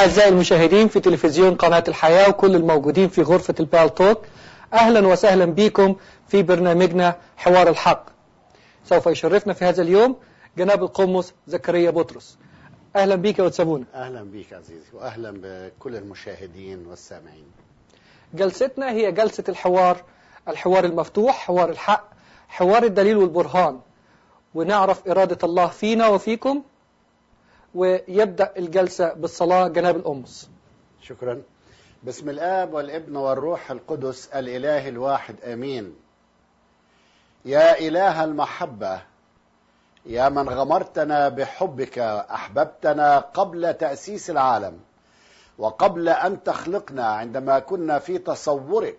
أعزائي المشاهدين في تلفزيون قناة الحياة وكل الموجودين في غرفة البال توك أهلا وسهلا بكم في برنامجنا حوار الحق سوف يشرفنا في هذا اليوم جناب القمص زكريا بطرس أهلا بك يا وتسابونا أهلا بك عزيزي وأهلا بكل المشاهدين والسامعين جلستنا هي جلسة الحوار الحوار المفتوح حوار الحق حوار الدليل والبرهان ونعرف إرادة الله فينا وفيكم ويبدأ الجلسة بالصلاة جناب الأمس شكرا بسم الآب والابن والروح القدس الإله الواحد آمين يا إله المحبة يا من غمرتنا بحبك أحببتنا قبل تأسيس العالم وقبل أن تخلقنا عندما كنا في تصورك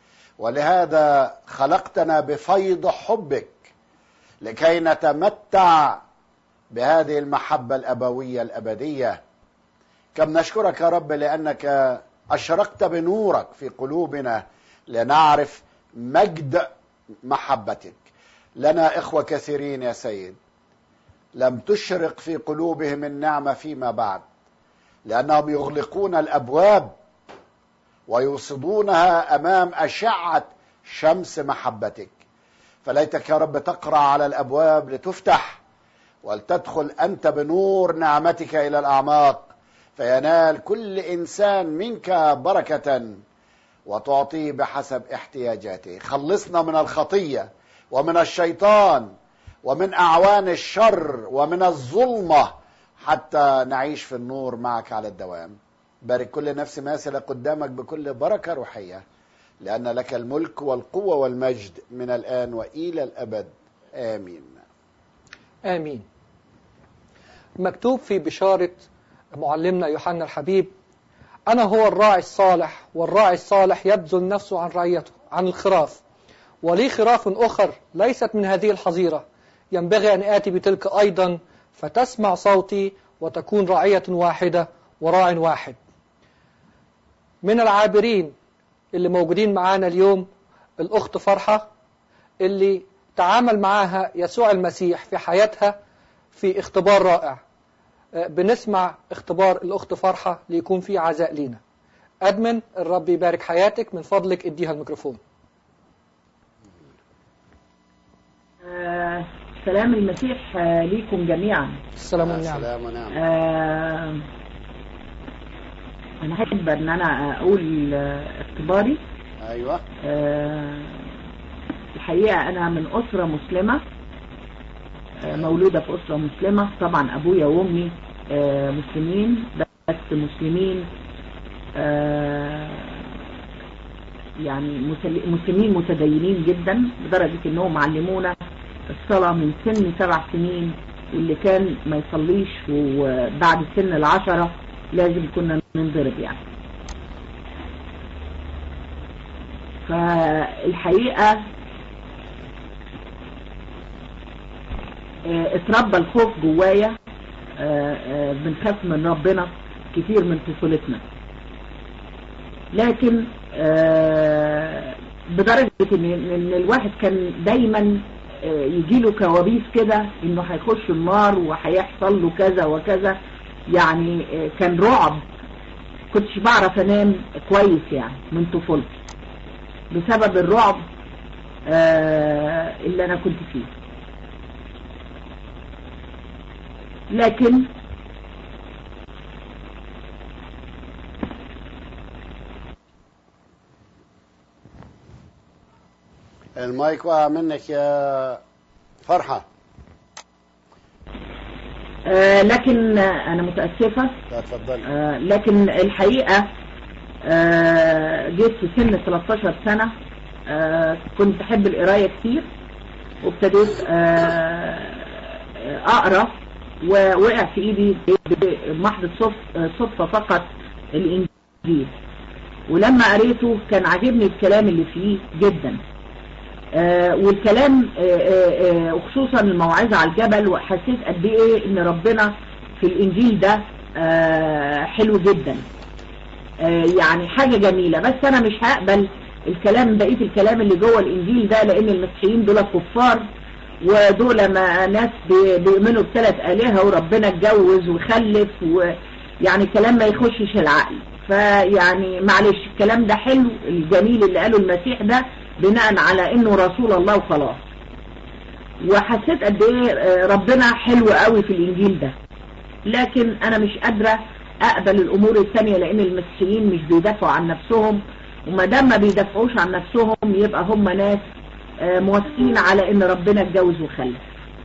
ولهذا خلقتنا بفيض حبك لكي نتمتع بهذه المحبة الأبوية الأبدية كم نشكرك يا رب لأنك أشرقت بنورك في قلوبنا لنعرف مجد محبتك لنا إخوة كثيرين يا سيد لم تشرق في قلوبهم النعمة فيما بعد لأنهم يغلقون الأبواب ويوصدونها أمام أشعة شمس محبتك فليتك يا رب تقرأ على الأبواب لتفتح ولتدخل أنت بنور نعمتك إلى الأعماق فينال كل إنسان منك بركة وتعطيه بحسب احتياجاته خلصنا من الخطية ومن الشيطان ومن أعوان الشر ومن الظلمة حتى نعيش في النور معك على الدوام بارك كل نفس ماسلة قدامك بكل بركة روحية لأن لك الملك والقوة والمجد من الآن وإلى الأبد آمين آمين مكتوب في بشارة معلمنا يوحنا الحبيب أنا هو الراعي الصالح والراعي الصالح يبذل نفسه عن رعيته عن الخراف ولي خراف أخر ليست من هذه الحظيرة ينبغي أن آتي بتلك أيضا فتسمع صوتي وتكون رعية واحدة وراع واحد من العابرين اللي موجودين معانا اليوم الأخت فرحة اللي تعامل معاها يسوع المسيح في حياتها في اختبار رائع بنسمع اختبار الأخت فرحة ليكون فيه عزاء لينا أدمن الرب يبارك حياتك من فضلك اديها الميكروفون آه سلام المسيح آه ليكم جميعا السلام والنعم سلام ونعم آه أنا أحب أن أنا أقول آه، اختباري أيوة آه الحقيقة أنا من أسرة مسلمة آه مولودة في أسرة مسلمة طبعا أبويا وأمي آه مسلمين بس مسلمين آه يعني مسل- مسلمين متدينين جدا لدرجة انهم علمونا الصلاة من سن سبع سنين واللي كان ما يصليش وبعد سن العشرة لازم كنا ننضرب يعني فالحقيقة آه، اتربى الخوف جوايا آه، آه، بنخاف من ربنا كتير من طفولتنا لكن آه، بدرجة ان إن الواحد كان دايما آه، يجيله كوابيس كده انه هيخش النار وهيحصل له كذا وكذا يعني آه، كان رعب كنتش بعرف انام كويس يعني من طفولتي بسبب الرعب آه، اللي انا كنت فيه لكن المايك وقع منك يا فرحة آه، لكن آه، انا متأسفة لا تفضلي آه، لكن الحقيقة آه، جيت في سن 13 سنة آه، كنت بحب القراية كتير وابتديت آه، آه، أقرأ ووقع في إيدي بمحض الصف- آه، صدفة فقط الإنجيل ولما قريته كان عاجبني الكلام اللي فيه جدا آه، والكلام آه، آه، آه، وخصوصا الموعظة على الجبل وحسيت قد ايه ان ربنا في الانجيل ده آه، حلو جدا آه، يعني حاجة جميلة بس انا مش هقبل الكلام بقية الكلام اللي جوه الانجيل ده لان المسيحيين دول كفار ودول ما ناس بي- بيؤمنوا بثلاث آلهة وربنا اتجوز وخلف و يعني كلام ما يخشش العقل فيعني معلش الكلام ده حلو الجميل اللي قاله المسيح ده بناء على انه رسول الله وخلاص وحسيت قد ايه ربنا حلو قوي في الانجيل ده لكن انا مش قادرة اقبل الامور الثانية لان المسيحيين مش بيدافعوا عن نفسهم وما دام ما بيدافعوش عن نفسهم يبقى هم ناس موافقين على ان ربنا اتجوز وخلف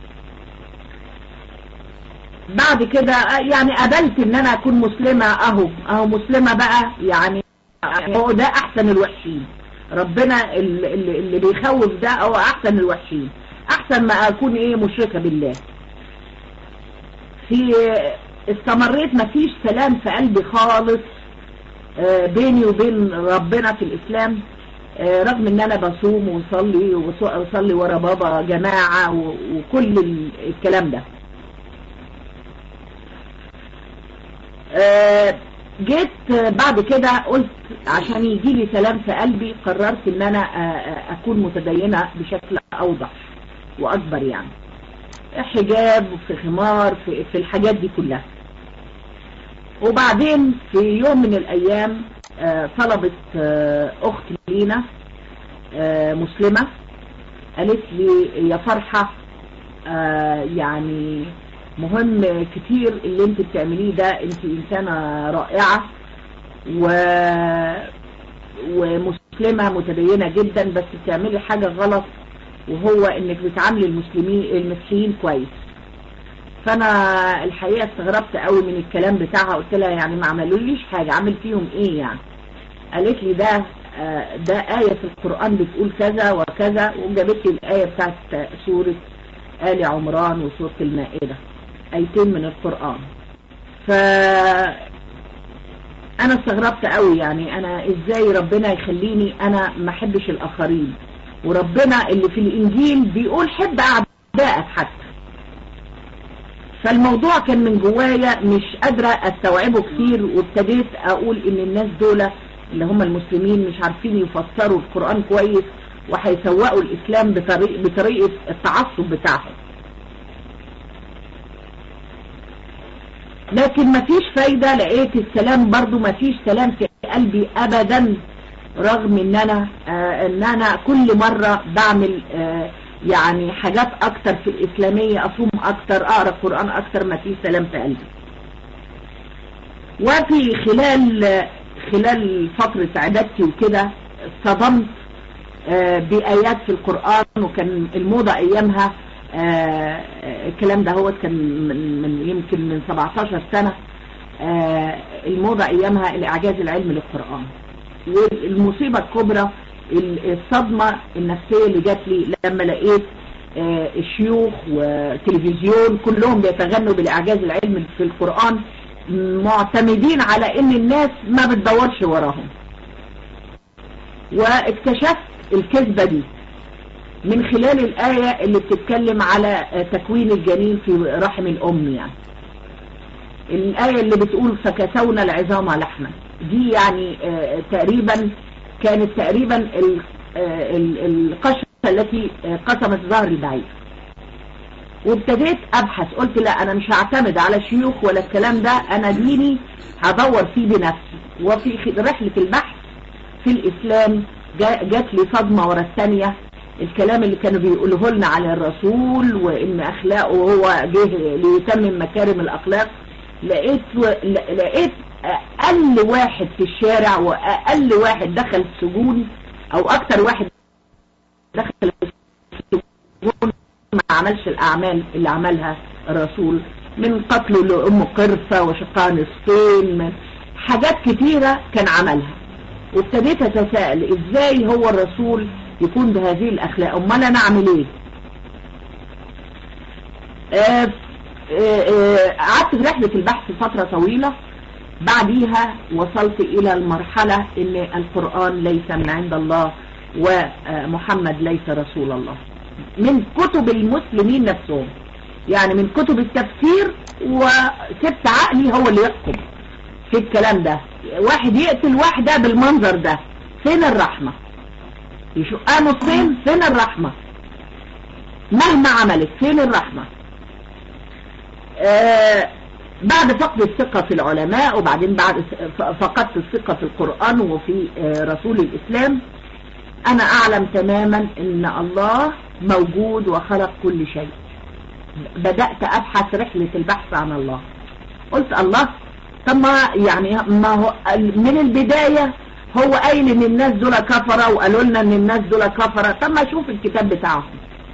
بعد كده يعني قبلت ان انا اكون مسلمة اهو اهو مسلمة بقى يعني هو ده احسن الوحشين ربنا اللي, اللي بيخوف ده هو احسن الوحشين احسن ما اكون ايه مشركة بالله في استمريت مفيش سلام في قلبي خالص بيني وبين ربنا في الاسلام رغم ان انا بصوم وصلي وصلي ورا بابا جماعة وكل الكلام ده جيت بعد كده قلت عشان يجي لي سلام في قلبي قررت ان انا اكون متدينة بشكل اوضح واكبر يعني حجاب في خمار في, في الحاجات دي كلها وبعدين في يوم من الايام طلبت اخت لينا مسلمة قالت لي يا فرحة يعني مهم كتير اللي انت بتعمليه ده انت انسانة رائعة و... ومسلمة متدينة جدا بس بتعملي حاجة غلط وهو انك بتعاملي المسلمين المسيحيين كويس فانا الحقيقة استغربت قوي من الكلام بتاعها قلت لها يعني ما عملوليش حاجة عمل فيهم ايه يعني قالت لي ده ده آية في القرآن بتقول كذا وكذا وجابت لي الآية بتاعت سورة آل عمران وسورة المائدة ايتين من القرآن ف انا استغربت قوي يعني انا ازاي ربنا يخليني انا ما احبش الاخرين وربنا اللي في الانجيل بيقول حب اعدائك حتى فالموضوع كان من جوايا مش قادرة استوعبه كتير وابتديت اقول ان الناس دول اللي هم المسلمين مش عارفين يفسروا القرآن كويس وهيسوقوا الاسلام بطريقة, بطريقة التعصب بتاعهم لكن مفيش فايدة لقيت السلام برضو مفيش سلام في قلبي ابدا رغم ان انا آه ان انا كل مرة بعمل آه يعني حاجات اكتر في الاسلامية اصوم اكتر اقرأ قرآن اكتر مفيش سلام في قلبي وفي خلال خلال فترة عبادتي وكده صدمت آه بآيات في القرآن وكان الموضة ايامها آه الكلام ده هو كان من, من يمكن من 17 سنة آه الموضة ايامها الاعجاز العلمي للقرآن والمصيبة الكبرى الصدمة النفسية اللي جات لي لما لقيت آه الشيوخ والتلفزيون كلهم بيتغنوا بالاعجاز العلمي في القرآن معتمدين على ان الناس ما بتدورش وراهم واكتشفت الكذبة دي من خلال الآية اللي بتتكلم على تكوين الجنين في رحم الأم يعني الآية اللي بتقول فكسونا العظام لحما دي يعني آه تقريبا كانت تقريبا القشرة التي قسمت ظهر البعير وابتديت ابحث قلت لا انا مش هعتمد على شيوخ ولا الكلام ده انا ديني هدور فيه بنفسي وفي رحلة البحث في الاسلام جات لي صدمة ورا الثانية الكلام اللي كانوا بيقوله لنا على الرسول وان اخلاقه هو جه ليتمم مكارم الاخلاق لقيت و... لقيت اقل واحد في الشارع واقل واحد دخل السجون او اكتر واحد دخل السجون ما عملش الاعمال اللي عملها الرسول من قتله لام قرفة وشقها نصفين من حاجات كتيرة كان عملها وابتديت اتساءل ازاي هو الرسول يكون بهذه الاخلاق امال انا اعمل ايه قعدت في رحلة البحث فترة طويلة بعديها وصلت الى المرحلة ان القرآن ليس من عند الله ومحمد ليس رسول الله من كتب المسلمين نفسهم يعني من كتب التفسير وسبت عقلي هو اللي يحكم في الكلام ده واحد يقتل واحدة بالمنظر ده فين الرحمة يشقها نصين فين الرحمة مهما عملت فين الرحمة آه بعد فقد الثقة في العلماء وبعدين بعد ف- فقدت الثقة في القرآن وفي آه، رسول الإسلام أنا أعلم تماما أن الله موجود وخلق كل شيء بدأت أبحث رحلة البحث عن الله قلت الله طب ما يعني ما هو من البداية هو قايل ان الناس دول كفرة وقالوا لنا ان الناس دول كفرة طب ما اشوف الكتاب بتاعهم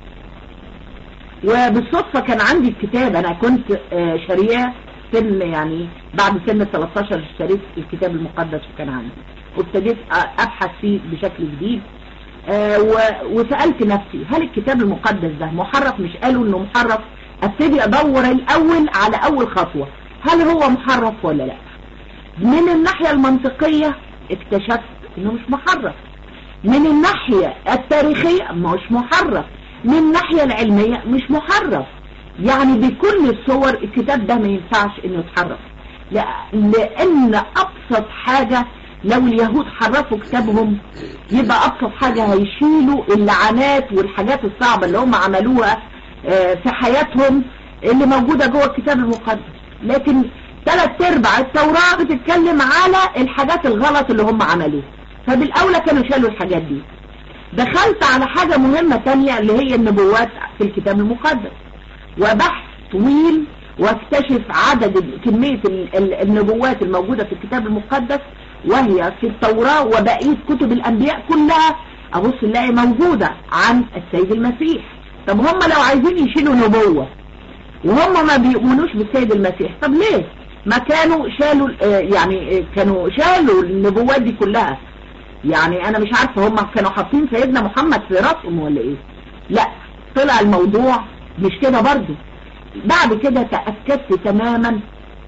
وبالصدفة كان عندي الكتاب انا كنت آه، شارياه سن يعني بعد سن 13 اشتريت الكتاب المقدس وكان عندي وابتديت أ- ابحث فيه بشكل جديد آه، و- وسألت نفسي هل الكتاب المقدس ده محرف مش قالوا انه محرف ابتدي ادور الاول على اول خطوة هل هو محرف ولا لا من الناحية المنطقية اكتشفت انه مش محرف من الناحية التاريخية مش محرف من الناحية العلمية مش محرف يعني بكل الصور الكتاب ده ما ينفعش انه يتحرف لا- لان ابسط حاجة لو اليهود حرفوا كتابهم يبقى ابسط حاجة هيشيلوا اللعنات والحاجات الصعبة اللي هم عملوها آه، في حياتهم اللي موجودة جوه الكتاب المقدس لكن ثلاث ارباع التوراة بتتكلم على الحاجات الغلط اللي هم عملوها فبالاولى كانوا شالوا الحاجات دي دخلت على حاجة مهمة تانية اللي هي النبوات في الكتاب المقدس وبحث طويل واكتشف عدد ال- كمية ال- ال- النبوات الموجودة في الكتاب المقدس وهي في التوراة وبقية كتب الأنبياء كلها أبص نلاقي موجودة عن السيد المسيح طب هم لو عايزين يشيلوا نبوة وهم ما بيؤمنوش بالسيد المسيح طب ليه ما كانوا شالوا آه، يعني آه، كانوا شالوا النبوات دي كلها يعني انا مش عارفه هم كانوا حاطين سيدنا محمد في راسهم ولا ايه لا طلع الموضوع مش كده برضو بعد كده تأكدت تماما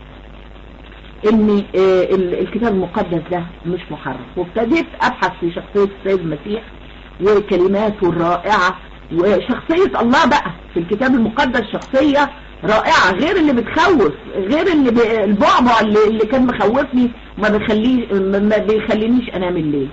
ان آه، ال- الكتاب المقدس ده مش محرف وابتديت ابحث في شخصية السيد المسيح وكلماته الرائعة وشخصية الله بقى في الكتاب المقدس شخصية رائعة غير اللي بتخوف غير اللي ب... البعبع اللي, اللي كان مخوفني ما بيخلي ما بيخلينيش انام الليل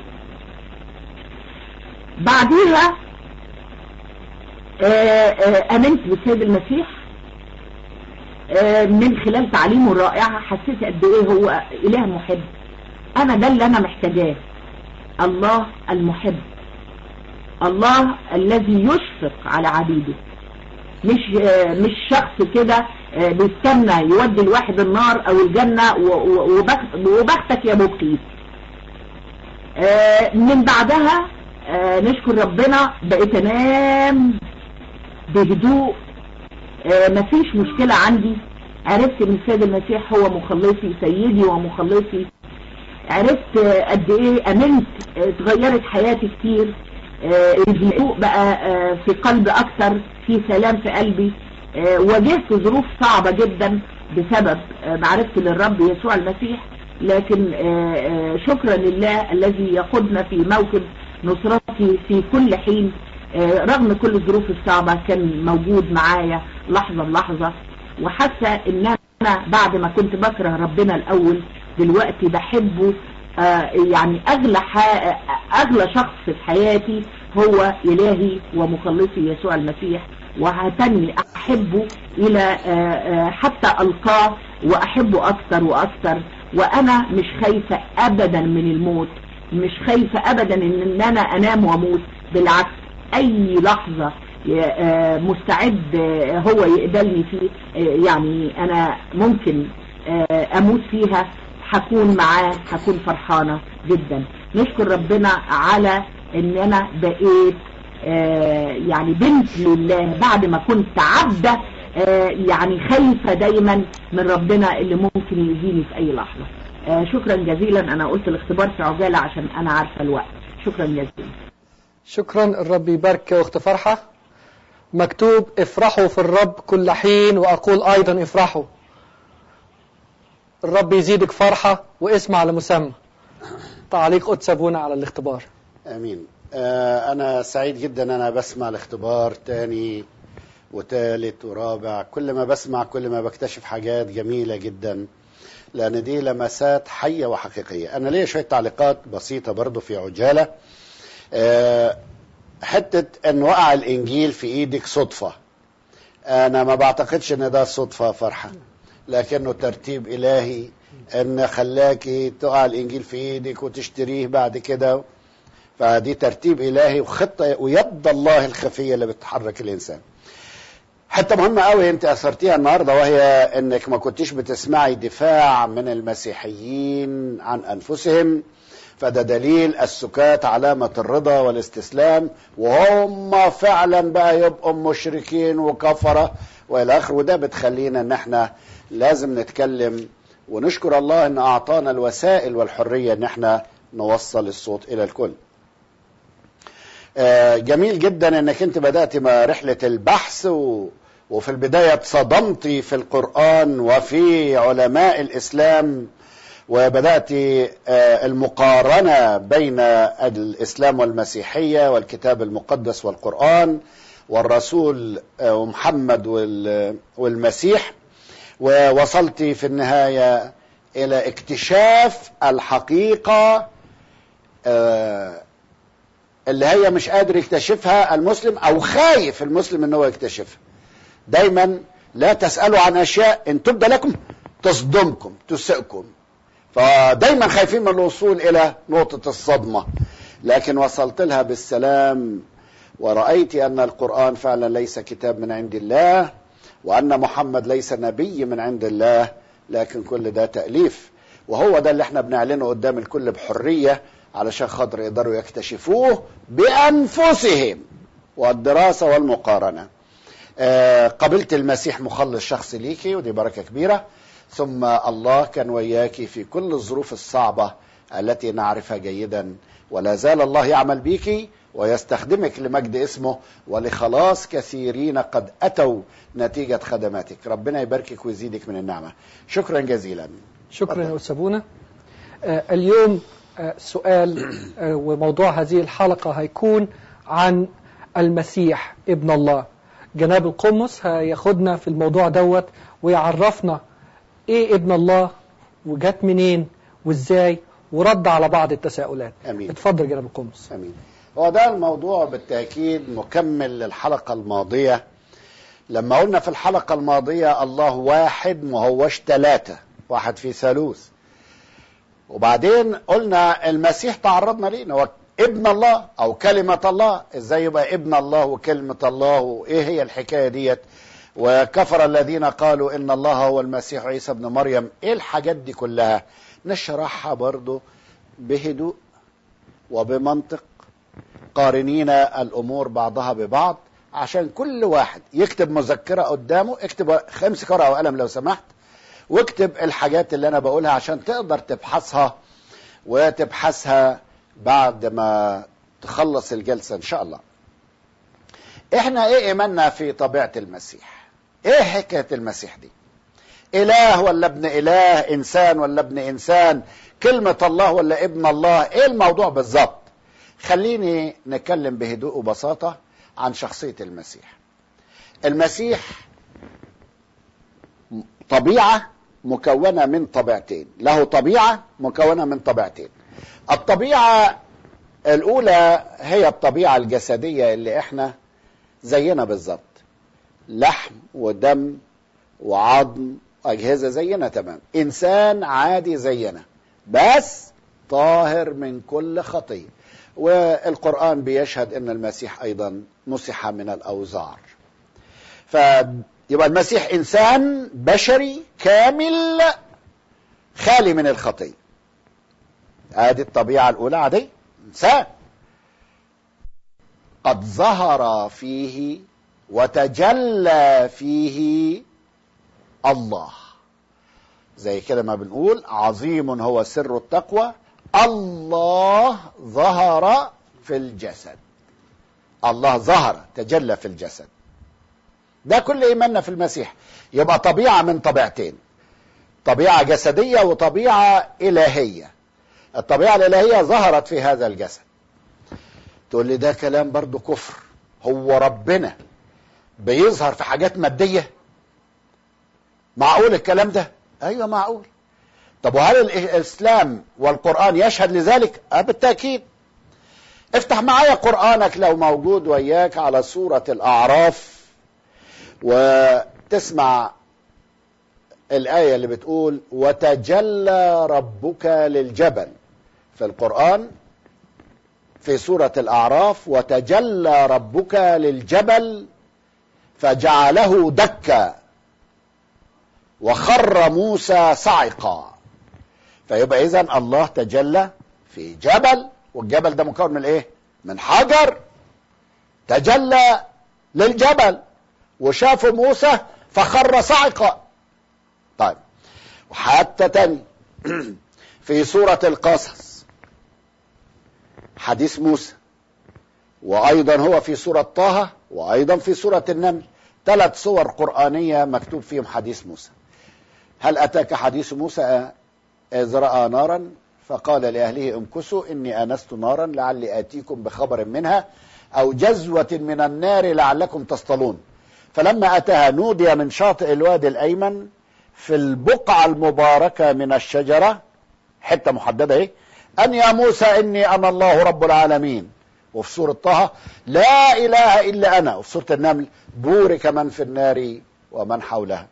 بعديها آه، آه، امنت بالسيد المسيح آه، من خلال تعليمه الرائعة حسيت قد ايه هو اله محب انا ده اللي انا محتاجاه الله المحب الله الذي يشفق على عبيده مش آه، مش شخص كده آه، بيستنى يودي الواحد النار او الجنة و- و- وبخ- وبختك يا مبكي آه، من بعدها آه، نشكر ربنا بقيت انام بهدوء آه، مفيش مشكلة عندي عرفت ان السيد المسيح هو مخلصي سيدي ومخلصي عرفت آه، قد ايه امنت آه، اتغيرت حياتي كتير آه، الهدوء بقى آه، في قلبي اكتر في سلام في قلبي آه، واجهت ظروف صعبة جدا بسبب آه، معرفتي للرب يسوع المسيح لكن آه، آه، شكرا لله الذي يقودنا في موكب نصرتي في كل حين آه، رغم كل الظروف الصعبة كان موجود معايا لحظة بلحظة وحاسة ان انا بعد ما كنت بكره ربنا الاول دلوقتي بحبه آه، يعني اغلى ح- اغلى شخص في حياتي هو الهي ومخلصي يسوع المسيح وهتني احبه الى آه، آه، حتى القاه واحبه اكثر واكثر وانا مش خايفة ابدا من الموت مش خايفة ابدا ان إن انا انام واموت بالعكس اي لحظة ي- آه، مستعد آه، هو يقبلني فيه آه، يعني انا ممكن آه، اموت فيها هكون معاه هكون فرحانة جدا نشكر ربنا على ان انا بقيت آه، يعني بنت لله بعد ما كنت عبدة آه، يعني خايفة دايما من ربنا اللي ممكن يأذيني في اي لحظة آه، شكرا جزيلا انا قلت الاختبار في عجالة عشان انا عارفة الوقت شكرا جزيلا شكرا الرب يبارك يا أخت فرحة مكتوب افرحوا في الرب كل حين وأقول أيضا افرحوا الرب يزيدك فرحة واسم على مسمى تعليق قدس أبونا على الاختبار امين آه انا سعيد جدا انا بسمع الاختبار تاني وتالت ورابع كل ما بسمع كل ما بكتشف حاجات جميلة جدا لان دي لمسات حية وحقيقية انا ليا شوية تعليقات بسيطة برضو في عجالة آه حتة ان وقع الانجيل في ايدك صدفة انا ما بعتقدش ان ده صدفة فرحة لكنه ترتيب إلهي ان خلاكي تقع الانجيل في ايدك وتشتريه بعد كده فدي ترتيب الهي وخطه ويد الله الخفيه اللي بتحرك الانسان حتى مهمة قوي انت اثرتيها النهاردة وهي انك ما كنتيش بتسمعي دفاع من المسيحيين عن انفسهم فده دليل السكات علامة الرضا والاستسلام وهم فعلا بقى يبقوا مشركين وكفرة والى اخره وده بتخلينا ان احنا لازم نتكلم ونشكر الله ان اعطانا الوسائل والحريه ان احنا نوصل الصوت الى الكل. آه، جميل جدا انك انت بدات مع رحله البحث و... وفي البدايه اتصدمتي في القران وفي علماء الاسلام وبدات آه، المقارنه بين الاسلام والمسيحيه والكتاب المقدس والقران والرسول آه، محمد وال- والمسيح ووصلت في النهاية إلى اكتشاف الحقيقة آه، اللي هي مش قادر يكتشفها المسلم أو خايف المسلم أنه يكتشفها دايما لا تسألوا عن أشياء إن تبدى لكم تصدمكم تسئكم فدايما خايفين من الوصول إلى نقطة الصدمة لكن وصلت لها بالسلام ورأيت أن القرآن فعلا ليس كتاب من عند الله وأن محمد ليس نبي من عند الله لكن كل ده تأليف وهو ده اللي احنا بنعلنه قدام الكل بحرية علشان خاطر يقدروا يكتشفوه بأنفسهم والدراسة والمقارنة آه، قبلت المسيح مخلص شخصي ليكي ودي بركة كبيرة ثم الله كان وياكي في كل الظروف الصعبة التي نعرفها جيدا ولا زال الله يعمل بيكي ويستخدمك لمجد اسمه ولخلاص كثيرين قد أتوا نتيجة خدماتك ربنا يباركك ويزيدك من النعمة شكرا جزيلا شكرا اتفضل. يا أستاذ بونا آه، اليوم آه، سؤال آه، وموضوع هذه الحلقة هيكون عن المسيح ابن الله جناب القمص هياخدنا في الموضوع دوت ويعرفنا ايه ابن الله وجات منين وازاي ورد على بعض التساؤلات أمين. اتفضل جناب القمص امين هو ده الموضوع بالتاكيد مكمل للحلقه الماضيه لما قلنا في الحلقه الماضيه الله واحد ما هوش ثلاثه واحد في ثالوث وبعدين قلنا المسيح تعرضنا ليه إن هو ابن الله او كلمه الله ازاي يبقى ابن الله وكلمه الله وايه هي الحكايه ديت وكفر الذين قالوا ان الله هو المسيح عيسى ابن مريم ايه الحاجات دي كلها نشرحها برضو بهدوء وبمنطق قارنين الامور بعضها ببعض عشان كل واحد يكتب مذكره قدامه اكتب امسك ورقه وقلم لو سمحت واكتب الحاجات اللي انا بقولها عشان تقدر تبحثها وتبحثها بعد ما تخلص الجلسه ان شاء الله. احنا ايه ايماننا في طبيعه المسيح؟ ايه حكايه المسيح دي؟ اله ولا ابن اله؟ انسان ولا ابن انسان؟ كلمه الله ولا ابن الله؟ ايه الموضوع بالظبط؟ خليني نتكلم بهدوء وبساطه عن شخصيه المسيح. المسيح طبيعه مكونه من طبيعتين، له طبيعه مكونه من طبيعتين. الطبيعه الاولى هي الطبيعه الجسديه اللي احنا زينا بالظبط. لحم ودم وعظم اجهزه زينا تمام انسان عادي زينا بس طاهر من كل خطيه والقران بيشهد ان المسيح ايضا مسح من الاوزار فيبقى المسيح انسان بشري كامل خالي من الخطيه ادي الطبيعه الاولى عاديه انسان قد ظهر فيه وتجلى فيه الله زي كده ما بنقول عظيم هو سر التقوى الله ظهر في الجسد الله ظهر تجلى في الجسد ده كل ايماننا في المسيح يبقى طبيعه من طبيعتين طبيعه جسديه وطبيعه الهيه الطبيعه الالهيه ظهرت في هذا الجسد تقول لي ده كلام برضو كفر هو ربنا بيظهر في حاجات ماديه معقول الكلام ده ايوه معقول طب وهل الاسلام والقران يشهد لذلك اه بالتاكيد افتح معايا قرانك لو موجود وياك على سوره الاعراف وتسمع الآية اللي بتقول وتجلى ربك للجبل في القرآن في سورة الأعراف وتجلى ربك للجبل فجعله دكا وخر موسى صعقا فيبقى إذا الله تجلى في جبل والجبل ده مكون من ايه من حجر تجلى للجبل وشافوا موسى فخر صعقا طيب وحتى تاني في سورة القصص حديث موسى وأيضا هو في سورة طه وأيضا في سورة النمل ثلاث صور قرآنية مكتوب فيهم حديث موسى هل أتاك حديث موسى إذ رأى نارا فقال لأهله امكثوا إني آنست نارا لعلي آتيكم بخبر منها أو جزوة من النار لعلكم تصطلون فلما أتاها نودي من شاطئ الوادي الأيمن في البقعة المباركة من الشجرة حتة محددة ايه أن يا موسى إني أنا الله رب العالمين وفي سورة طه لا إله إلا أنا وفي سورة النمل بورك من في النار ومن حولها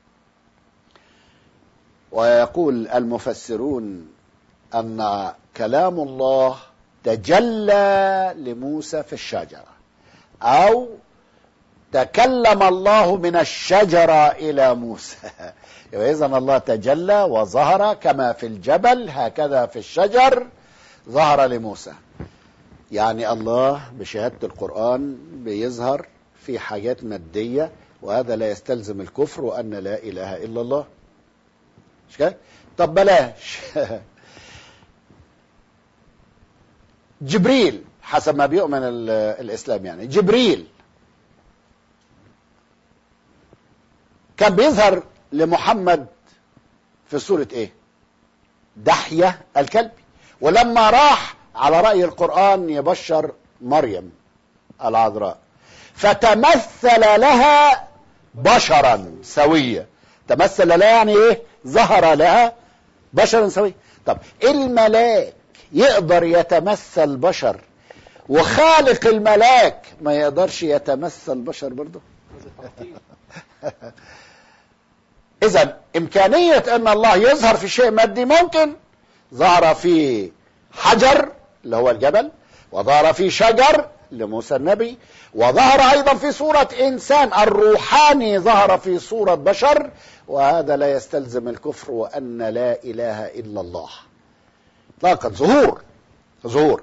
ويقول المفسرون أن كلام الله تجلى لموسى في الشجرة أو تكلم الله من الشجرة إلى موسى إذا الله تجلى وظهر كما في الجبل هكذا في الشجر ظهر لموسى يعني الله بشهادة القرآن بيظهر في حاجات مادية وهذا لا يستلزم الكفر وأن لا إله إلا الله مش كده؟ طب بلاش جبريل حسب ما بيؤمن الإسلام يعني جبريل كان بيظهر لمحمد في سورة ايه دحية الكلبي ولما راح على رأي القرآن يبشر مريم العذراء فتمثل لها بشرا سويا تمثل لها يعني ايه ظهر لها بشرا سويا طب الملاك يقدر يتمثل بشر وخالق الملاك ما يقدرش يتمثل بشر برضه اذا امكانية ان الله يظهر في شيء مادي ممكن ظهر في حجر اللي هو الجبل وظهر في شجر لموسى النبي وظهر ايضا في صورة انسان الروحاني ظهر في صورة بشر وهذا لا يستلزم الكفر وان لا اله الا الله اطلاقا ظهور ظهور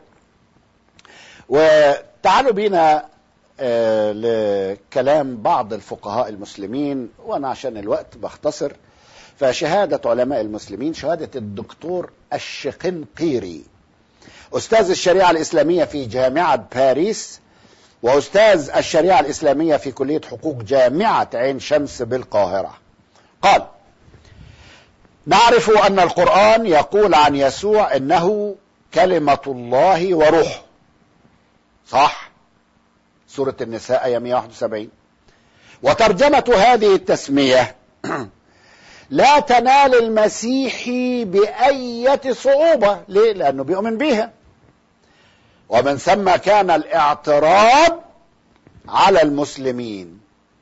وتعالوا بينا آه لكلام بعض الفقهاء المسلمين وانا عشان الوقت بختصر فشهادة علماء المسلمين شهادة الدكتور الشقنقيري أستاذ الشريعة الإسلامية في جامعة باريس وأستاذ الشريعة الإسلامية في كلية حقوق جامعة عين شمس بالقاهرة قال نعرف أن القرآن يقول عن يسوع إنه كلمة الله وروحه صح سورة النساء آية 171 وترجمة هذه التسمية لا تنال المسيحي بأية صعوبة ليه؟ لأنه بيؤمن بها ومن ثم كان الاعتراض على المسلمين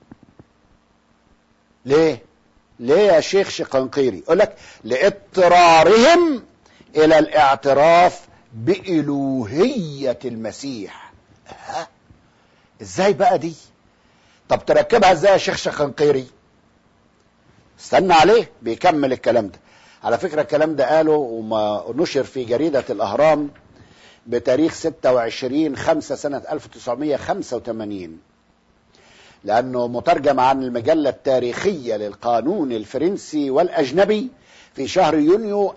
ليه؟ ليه يا شيخ شقنقيري يقول لك لاضطرارهم إلى الاعتراف بإلوهية المسيح ها؟ ازاي بقى دي طب تركبها ازاي يا شيخ شقنقيري استنى عليه بيكمل الكلام ده على فكرة الكلام ده قاله وما نشر في جريدة الأهرام بتاريخ 26 5 سنة 1985 لأنه مترجم عن المجلة التاريخية للقانون الفرنسي والأجنبي في شهر يونيو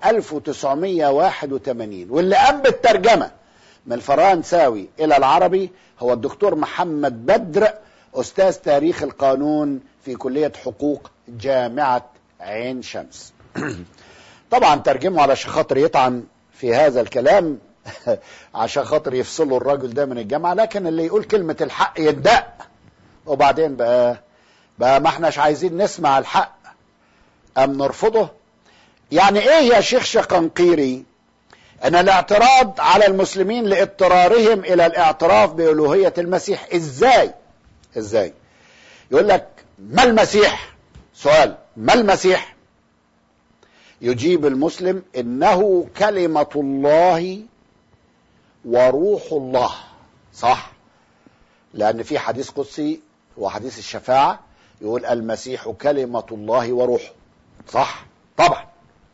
1981 واللي قام بالترجمة من الفرنساوي إلى العربي هو الدكتور محمد بدر أستاذ تاريخ القانون في كلية حقوق جامعة عين شمس طبعا ترجمه علشان خاطر يطعن في هذا الكلام عشان خاطر يفصلوا الراجل ده من الجامعة لكن اللي يقول كلمة الحق يدق وبعدين بقى بقى ما احناش عايزين نسمع الحق أم نرفضه يعني ايه يا شيخ شقنقيري ان الاعتراض على المسلمين لاضطرارهم الى الاعتراف بألوهية المسيح ازاي ازاي يقول لك ما المسيح سؤال ما المسيح يجيب المسلم انه كلمة الله وروح الله صح لان في حديث قدسي وحديث الشفاعة يقول المسيح كلمة الله وروحه صح طبعا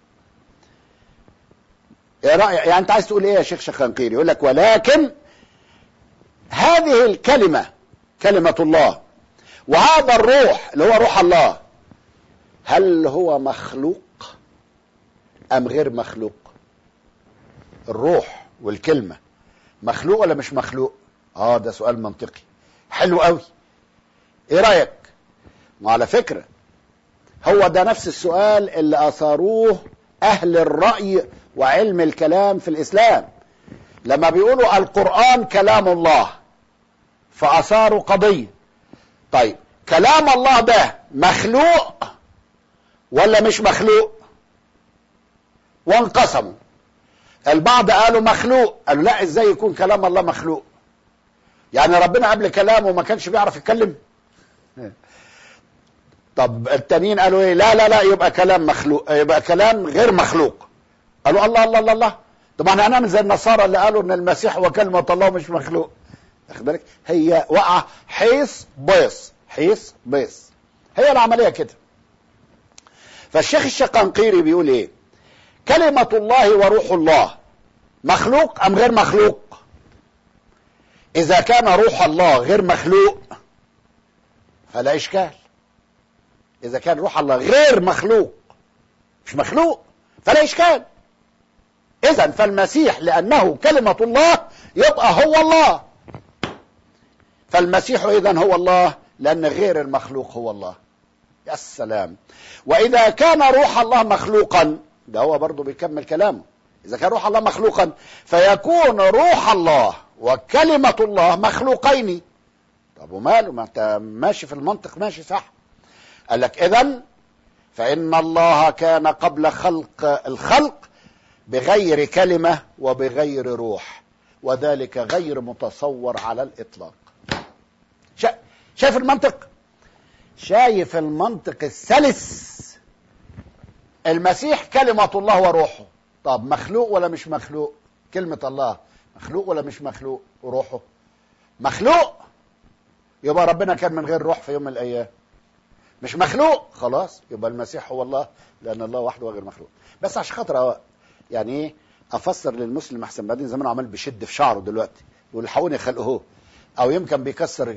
ايه رأي يعني انت عايز تقول ايه يا شيخ شخنقيري يقول لك ولكن هذه الكلمة كلمة الله وهذا الروح اللي هو روح الله هل هو مخلوق ام غير مخلوق الروح والكلمة مخلوق ولا مش مخلوق اه ده سؤال منطقي حلو قوي ايه رأيك وعلى فكرة هو ده نفس السؤال اللي اثاروه اهل الرأي وعلم الكلام في الاسلام لما بيقولوا القرآن كلام الله فاثاروا قضية طيب كلام الله ده مخلوق ولا مش مخلوق وانقسموا البعض قالوا مخلوق قالوا لا ازاي يكون كلام الله مخلوق يعني ربنا قبل كلامه ما كانش بيعرف يتكلم طب التانيين قالوا ايه لا لا لا يبقى كلام مخلوق يبقى كلام غير مخلوق قالوا الله الله الله الله طب احنا هنعمل زي النصارى اللي قالوا ان المسيح هو كلمة الله مش مخلوق واخد بالك هي وقع حيث بيص حيث بيص هي العملية كده فالشيخ الشقنقيري بيقول ايه كلمة الله وروح الله مخلوق ام غير مخلوق اذا كان روح الله غير مخلوق فلا اشكال اذا كان روح الله غير مخلوق مش مخلوق فلا اشكال اذا فالمسيح لانه كلمة الله يبقى هو الله فالمسيح اذا هو الله لان غير المخلوق هو الله يا سلام واذا كان روح الله مخلوقا ده هو برضه بيكمل كلامه اذا كان روح الله مخلوقا فيكون روح الله وكلمة الله مخلوقين طب وماله ما انت ماشي في المنطق ماشي صح قال لك اذا فان الله كان قبل خلق الخلق بغير كلمة وبغير روح وذلك غير متصور على الاطلاق شا... شايف المنطق شايف المنطق السلس المسيح كلمة الله وروحه طب مخلوق ولا مش مخلوق كلمة الله مخلوق ولا مش مخلوق وروحه مخلوق يبقى ربنا كان من غير روح في يوم من الايام مش مخلوق خلاص يبقى المسيح هو الله لان الله وحده غير مخلوق بس عشان خاطر يعني ايه افسر للمسلم احسن بعدين زمان عمال بيشد في شعره دلوقتي يقول حقوني خلقه او يمكن بيكسر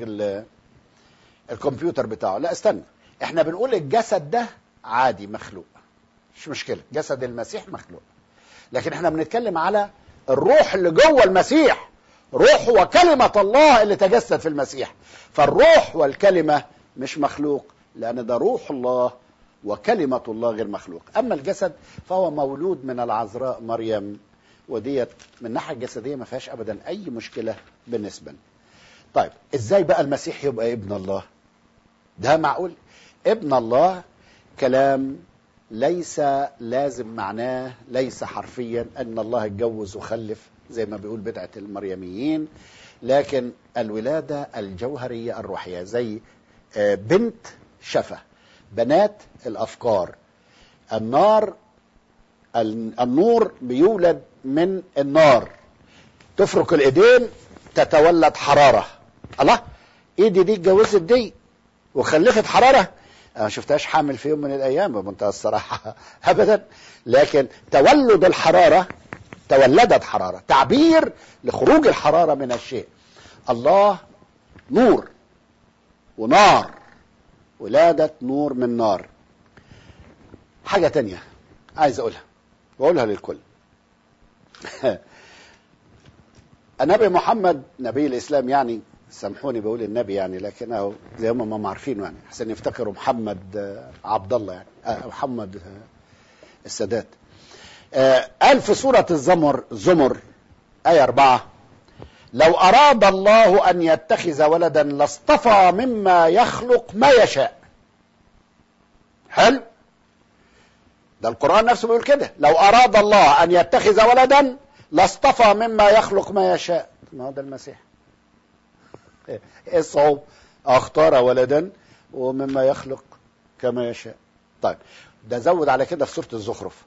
الكمبيوتر بتاعه لا استنى احنا بنقول الجسد ده عادي مخلوق مش مشكله جسد المسيح مخلوق لكن احنا بنتكلم على الروح اللي جوه المسيح روح وكلمة الله اللي تجسد في المسيح فالروح والكلمة مش مخلوق لأن ده روح الله وكلمة الله غير مخلوق أما الجسد فهو مولود من العذراء مريم وديت من الناحية الجسدية ما فيهاش أبدا أي مشكلة بالنسبة لنا طيب إزاي بقى المسيح يبقى ابن الله ده معقول ابن الله كلام ليس لازم معناه ليس حرفيا ان الله اتجوز وخلف زي ما بيقول بدعه المريميين لكن الولاده الجوهريه الروحيه زي بنت شفه بنات الافكار النار النور بيولد من النار تفرك الايدين تتولد حراره الله ايدي دي اتجوزت دي وخلفت حراره انا ما شفتهاش حامل في يوم من الايام بمنتهى الصراحه ابدا لكن تولد الحراره تولدت حراره تعبير لخروج الحراره من الشيء الله نور ونار ولاده نور من نار حاجه تانية عايز اقولها واقولها للكل النبي محمد نبي الاسلام يعني سامحوني بقول النبي يعني لكنه زي ما هم عارفينه يعني احسن يفتكروا محمد عبد الله يعني آه محمد السادات آه قال في سورة الزمر زمر آية أربعة لو أراد الله أن يتخذ ولدا لاصطفى مما يخلق ما يشاء حلو ده القرآن نفسه بيقول كده لو أراد الله أن يتخذ ولدا لاصطفى مما يخلق ما يشاء ما هو ده المسيح ايه الصعوب اختار ولدا ومما يخلق كما يشاء طيب ده زود على كده في سوره الزخرف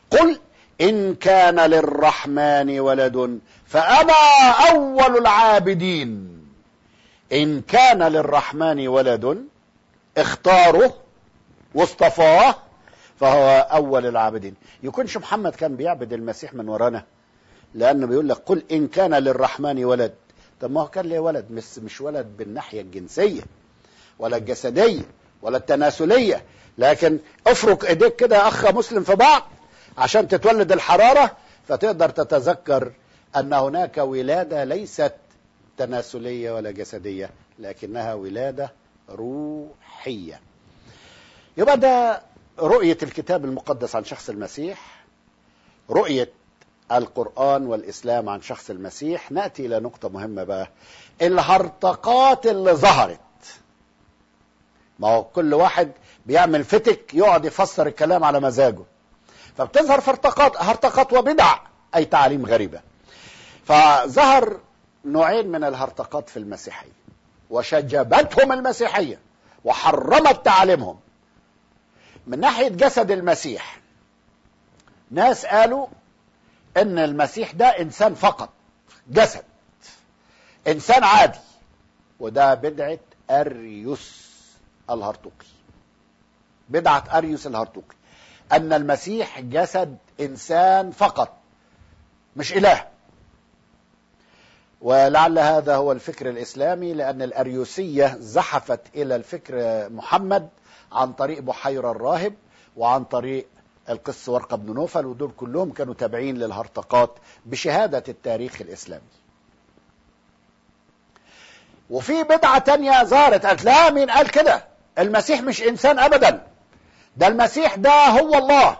قل إن كان للرحمن ولد فأنا أول العابدين إن كان للرحمن ولد اختاره واصطفاه فهو أول العابدين يكونش محمد كان بيعبد المسيح من ورانا لأنه بيقول لك قل إن كان للرحمن ولد طب ما هو كان ليه ولد مش, مش ولد بالناحية الجنسية ولا الجسدية ولا التناسلية لكن افرك ايديك كده يا اخ مسلم في بعض عشان تتولد الحرارة فتقدر تتذكر ان هناك ولادة ليست تناسلية ولا جسدية لكنها ولادة روحية يبقى ده رؤية الكتاب المقدس عن شخص المسيح رؤية القرآن والإسلام عن شخص المسيح نأتي إلى نقطة مهمة بقى الهرطقات اللي ظهرت ما هو كل واحد بيعمل فتك يقعد يفسر الكلام على مزاجه فبتظهر فرطقات هرطقات وبدع أي تعاليم غريبة فظهر نوعين من الهرطقات في المسيحية وشجبتهم المسيحية وحرمت تعاليمهم من ناحية جسد المسيح ناس قالوا ان المسيح ده انسان فقط جسد انسان عادي وده بدعة اريوس الهرطوقي بدعة اريوس الهرطوقي ان المسيح جسد انسان فقط مش اله ولعل هذا هو الفكر الاسلامي لان الاريوسيه زحفت الى الفكر محمد عن طريق بحيرة الراهب وعن طريق القس ورقة بن نوفل ودول كلهم كانوا تابعين للهرطقات بشهادة التاريخ الإسلامي وفي بدعة تانية ظهرت قالت لا مين قال كده المسيح مش إنسان أبدا ده المسيح ده هو الله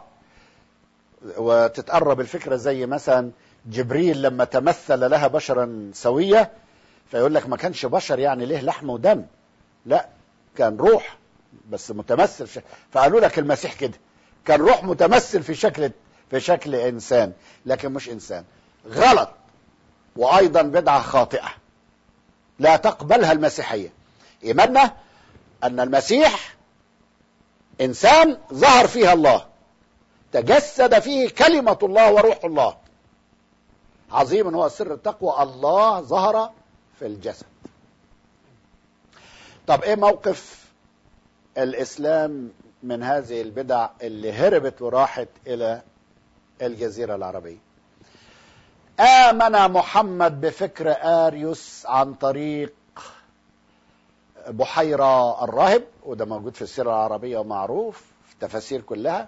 وتتقرب الفكرة زي مثلا جبريل لما تمثل لها بشرا سوية فيقول لك ما كانش بشر يعني ليه لحم ودم لا كان روح بس متمثل في فقالوا لك المسيح كده كان روح متمثل في شكل في شكل انسان لكن مش انسان غلط وايضا بدعه خاطئه لا تقبلها المسيحيه ايماننا ان المسيح انسان ظهر فيها الله تجسد فيه كلمه الله وروح الله عظيم هو سر التقوى الله ظهر في الجسد طب ايه موقف الاسلام من هذه البدع اللي هربت وراحت الى الجزيره العربيه امن محمد بفكر اريوس عن طريق بحيره الراهب وده موجود في السيره العربيه ومعروف في التفاسير كلها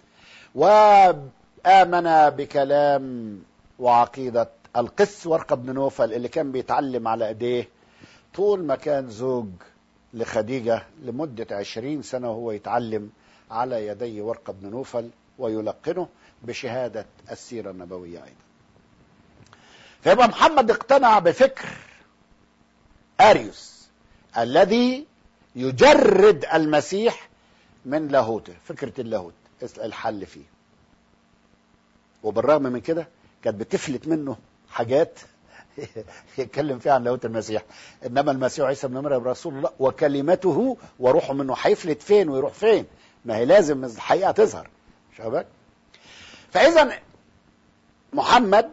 وامن بكلام وعقيده القس ورقه بن نوفل اللي كان بيتعلم على ايديه طول ما كان زوج لخديجة لمدة عشرين سنة وهو يتعلم على يدي ورقة بن نوفل ويلقنه بشهادة السيرة النبوية أيضا فيبقى محمد اقتنع بفكر أريوس الذي يجرد المسيح من لاهوته فكرة اللاهوت الحل فيه وبالرغم من كده كانت بتفلت منه حاجات يتكلم فيها عن لاهوت المسيح انما المسيح عيسى ابن مريم رسول الله وكلمته وروحه منه هيفلت فين ويروح فين ما هي لازم الحقيقه تظهر شباب فاذا محمد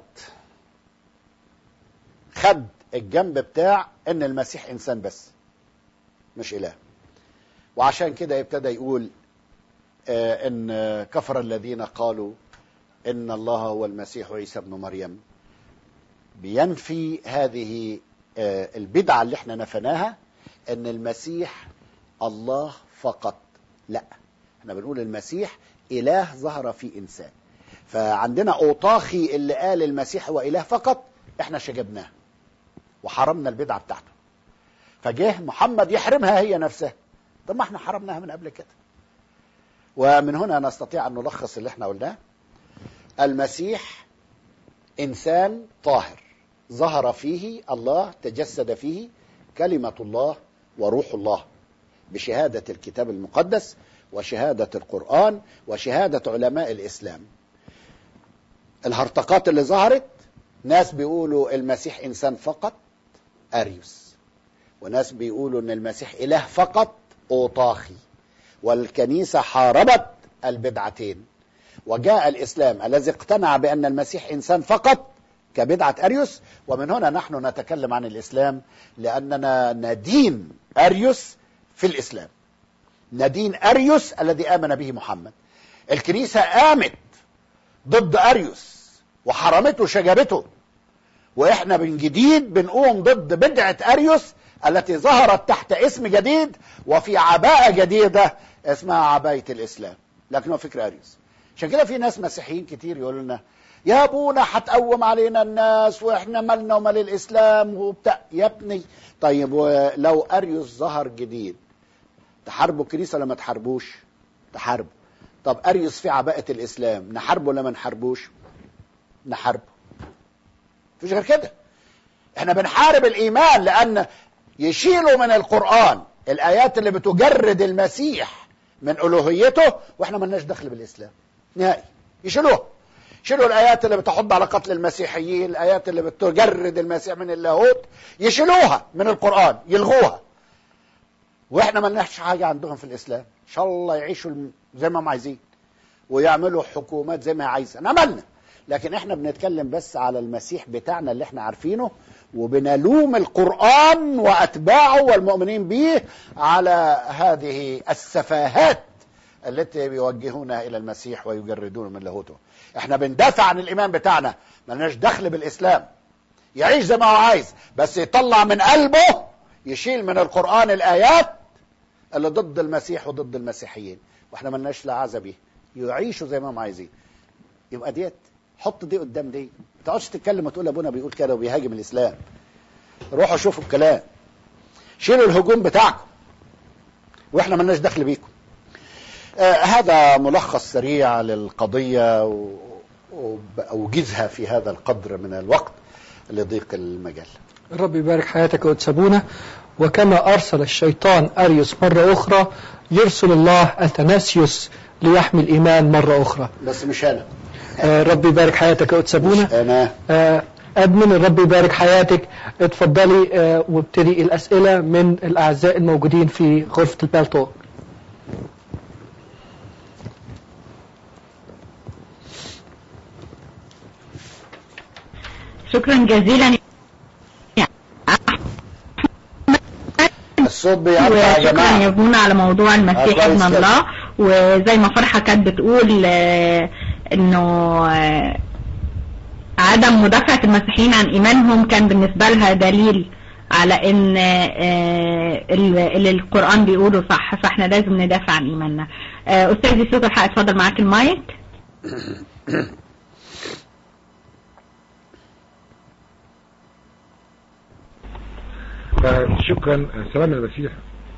خد الجنب بتاع ان المسيح انسان بس مش اله وعشان كده ابتدى يقول آه ان كفر الذين قالوا ان الله هو المسيح عيسى ابن مريم بينفي هذه البدعة اللي احنا نفناها ان المسيح الله فقط لا احنا بنقول المسيح اله ظهر في انسان فعندنا اوطاخي اللي قال المسيح هو اله فقط احنا شجبناه وحرمنا البدعة بتاعته فجه محمد يحرمها هي نفسها طب ما احنا حرمناها من قبل كده ومن هنا نستطيع ان نلخص اللي احنا قلناه المسيح انسان طاهر ظهر فيه الله تجسد فيه كلمة الله وروح الله بشهادة الكتاب المقدس وشهادة القرآن وشهادة علماء الإسلام الهرطقات اللي ظهرت ناس بيقولوا المسيح إنسان فقط أريوس وناس بيقولوا أن المسيح إله فقط أوطاخي والكنيسة حاربت البدعتين وجاء الإسلام الذي اقتنع بأن المسيح إنسان فقط كبدعة أريوس ومن هنا نحن نتكلم عن الإسلام لأننا ندين أريوس في الإسلام ندين أريوس الذي آمن به محمد الكنيسة قامت ضد أريوس وحرمته وشجبته وإحنا من جديد بنقوم ضد بدعة أريوس التي ظهرت تحت اسم جديد وفي عباءة جديدة اسمها عباية الإسلام لكن هو فكر أريوس عشان كده في ناس مسيحيين كتير يقولوا لنا يا ابونا هتقوم علينا الناس واحنا مالنا ومال الاسلام وبتاع يا ابني طيب ولو اريوس ظهر جديد تحاربوا الكنيسه ولا ما تحاربوش؟ تحاربوا طب اريوس في عباءه الاسلام نحاربه ولا ما نحاربوش؟ نحاربه مفيش غير كده احنا بنحارب الايمان لان يشيلوا من القران الايات اللي بتجرد المسيح من الوهيته واحنا ملناش دخل بالاسلام نهائي يشيلوها يشيلوا الايات اللي بتحض على قتل المسيحيين الايات اللي بتجرد المسيح من اللاهوت يشيلوها من القران يلغوها واحنا ملناش حاجه عندهم في الاسلام ان شاء الله يعيشوا زي ما هم عايزين ويعملوا حكومات زي ما عايزه عملنا لكن احنا بنتكلم بس على المسيح بتاعنا اللي احنا عارفينه وبنلوم القرآن وأتباعه والمؤمنين به على هذه السفاهات التي بيوجهونها إلى المسيح ويجردون من لاهوته احنا بندافع عن الإيمان بتاعنا ملناش دخل بالإسلام يعيش زي ما هو عايز بس يطلع من قلبه يشيل من القرآن الآيات اللي ضد المسيح وضد المسيحيين واحنا ملناش لا عزة بيه يعيشوا زي ما هم عايزين يبقى ديت حط دي قدام دي ما تقعدش تتكلم وتقول ابونا بيقول كده وبيهاجم الاسلام روحوا شوفوا الكلام شيلوا الهجوم بتاعكم واحنا ملناش دخل بيكم آه هذا ملخص سريع للقضية وأوجزها في هذا القدر من الوقت لضيق المجال الرب يبارك حياتك وتسابونا وكما أرسل الشيطان أريوس مرة أخرى يرسل الله أثناسيوس ليحمي الإيمان مرة أخرى بس مش أنا آه رب يبارك حياتك وتسابونا مش أنا آه أدمن الرب يبارك حياتك اتفضلي آه وابتدي الأسئلة من الأعزاء الموجودين في غرفة البالتو شكرا جزيلا الصوت بيقطع يا وشكرا يا جماعة بونا على موضوع المسيح آه، ابن كويس كده. الله وزي ما فرحة كانت بتقول آه، انه آه، عدم مدافعة المسيحيين عن ايمانهم كان بالنسبة لها دليل على ان آه، ال- اللي القرآن بيقوله صح فاحنا لازم ندافع عن ايماننا آه، استاذي صوت الحق اتفضل معاك المايك آه، شكرا سلام المسيح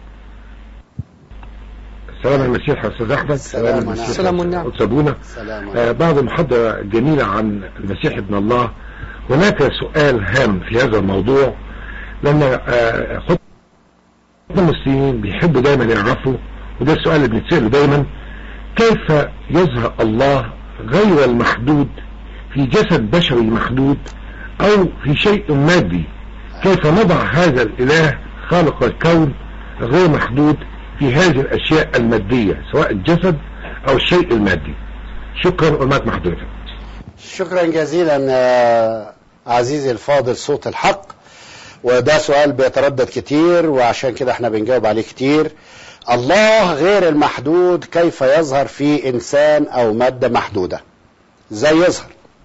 سلام المسيح يا استاذ احمد سلام ونعم. المسيح سلام والنعم. أستاذ سابونا سلام آه، عليكم. بعد محاضرة جميلة عن المسيح ابن الله هناك سؤال هام في هذا الموضوع لأن آه، خطبة المسلمين بيحبوا دايما يعرفوا وده السؤال اللي بنتسأله دايما كيف يظهر الله غير المحدود في جسد بشري محدود أو في شيء مادي كيف نضع هذا الإله خالق الكون غير محدود في هذه الأشياء المادية سواء الجسد أو الشيء المادي شكرا والمات مع حضرتك شكرا جزيلا آه، عزيزي الفاضل صوت الحق وده سؤال بيتردد كتير وعشان كده احنا بنجاوب عليه كتير الله غير المحدود كيف يظهر في انسان او ماده محدوده ازاي يظهر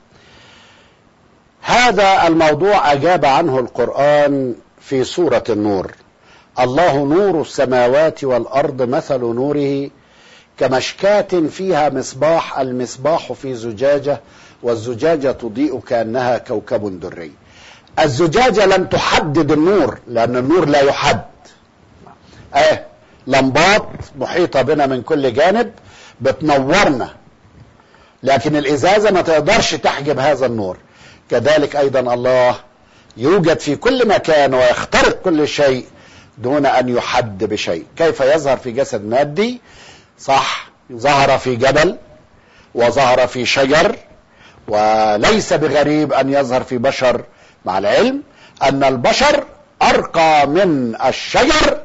هذا الموضوع اجاب عنه القران في سوره النور الله نور السماوات والارض مثل نوره كمشكاة فيها مصباح المصباح في زجاجة والزجاجة تضيء كأنها كوكب دري الزجاجة لم تحدد النور لأن النور لا يحد اه لمبات محيطة بنا من كل جانب بتنورنا لكن الإزازة ما تقدرش تحجب هذا النور كذلك أيضا الله يوجد في كل مكان ويخترق كل شيء دون أن يحد بشيء كيف يظهر في جسد مادي صح ظهر في جبل وظهر في شجر وليس بغريب ان يظهر في بشر مع العلم ان البشر ارقى من الشجر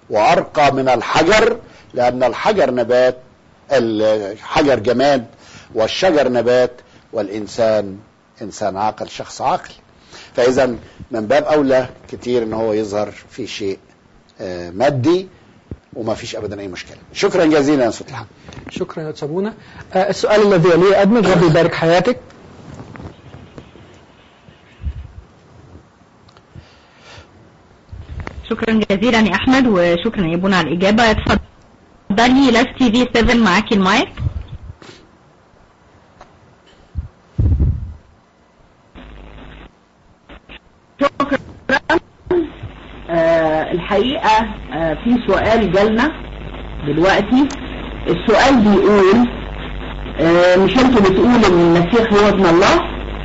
وارقى من الحجر لان الحجر نبات الحجر جماد والشجر نبات والإنسان إنسان عاقل شخص عاقل فإذا من باب أولى كتير إن هو يظهر في شيء آه، مادي وما فيش أبدا أي مشكلة شكرا جزيلا يا أستاذ الحمد شكرا يا تسابونا آه، السؤال الذي يليه أدمن ربي يبارك حياتك شكرا جزيلا يا احمد وشكرا يا بونا على الاجابه اتفضلي لاف تي في 7 معاكي المايك شكرا آه الحقيقة آه في سؤال جالنا دلوقتي السؤال بيقول آه مش انتوا بتقولوا ان المسيح هو ابن الله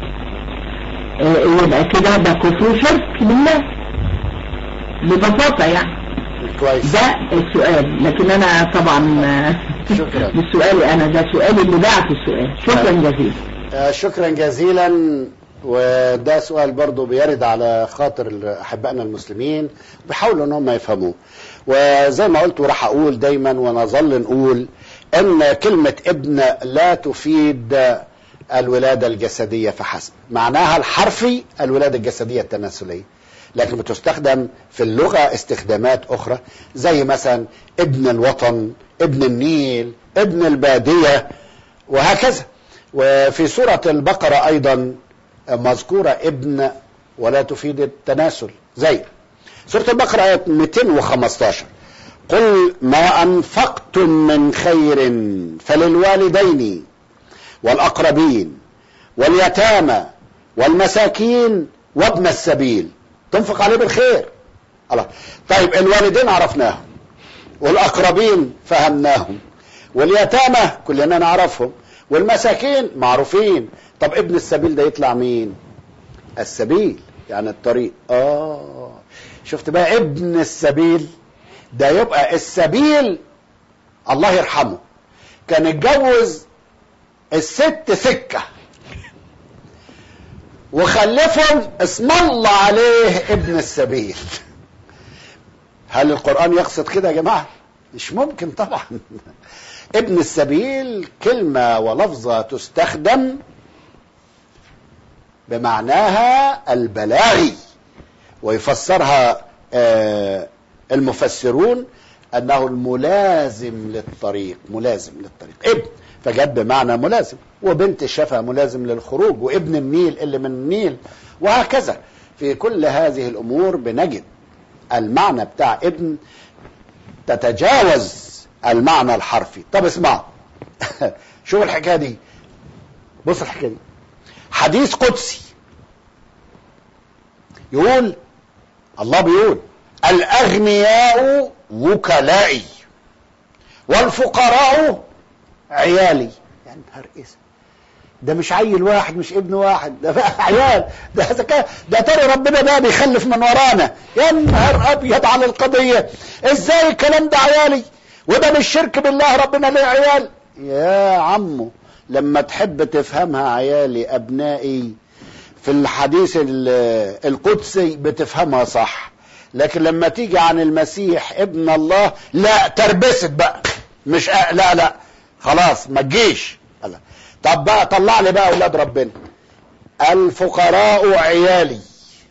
آه يبقى كده ده كفر شرك بالله ببساطة يعني كويس ده السؤال لكن انا طبعا آه، شكرا. مش سؤالي انا ده سؤالي اللي بعت السؤال شكرا جزيلا آه، شكرا جزيلا وده سؤال برضو بيرد على خاطر احبائنا المسلمين بيحاولوا ان هم يفهموه وزي ما قلت وراح اقول دايما ونظل نقول ان كلمه ابن لا تفيد الولاده الجسديه فحسب معناها الحرفي الولاده الجسديه التناسليه لكن بتستخدم في اللغه استخدامات اخرى زي مثلا ابن الوطن ابن النيل ابن الباديه وهكذا وفي سورة البقرة أيضا مذكورة ابن ولا تفيد التناسل زي سورة البقرة آية 215 قل ما أنفقتم من خير فللوالدين والأقربين واليتامى والمساكين وابن السبيل تنفق عليه بالخير الله طيب الوالدين عرفناهم والأقربين فهمناهم واليتامى كلنا نعرفهم والمساكين معروفين طب ابن السبيل ده يطلع مين السبيل يعني الطريق اه شفت بقى ابن السبيل ده يبقى السبيل الله يرحمه كان اتجوز الست سكة وخلفهم اسم الله عليه ابن السبيل هل القرآن يقصد كده يا جماعة مش ممكن طبعا ابن السبيل كلمة ولفظة تستخدم بمعناها البلاغي ويفسرها آه، المفسرون أنه الملازم للطريق ملازم للطريق ابن فجت بمعنى ملازم وبنت الشفا ملازم للخروج وابن النيل اللي من النيل وهكذا في كل هذه الأمور بنجد المعنى بتاع ابن تتجاوز المعنى الحرفي طب اسمعوا شوف الحكايه دي بص الحكايه دي حديث قدسي يقول الله بيقول الاغنياء وكلائي والفقراء عيالي يعني نهار اسم ده مش عيل واحد مش ابن واحد ده بقى عيال ده ذكاء ده ترى ربنا ده بيخلف من ورانا يا نهار ابيض على القضيه ازاي الكلام ده عيالي وده مش شرك بالله ربنا ليه عيال يا عمو لما تحب تفهمها عيالي ابنائي في الحديث ال- القدسي بتفهمها صح لكن لما تيجي عن المسيح ابن الله لا تربست بقى مش أ... لا لا خلاص ما تجيش لا. طب بقى طلع لي بقى اولاد ربنا الفقراء عيالي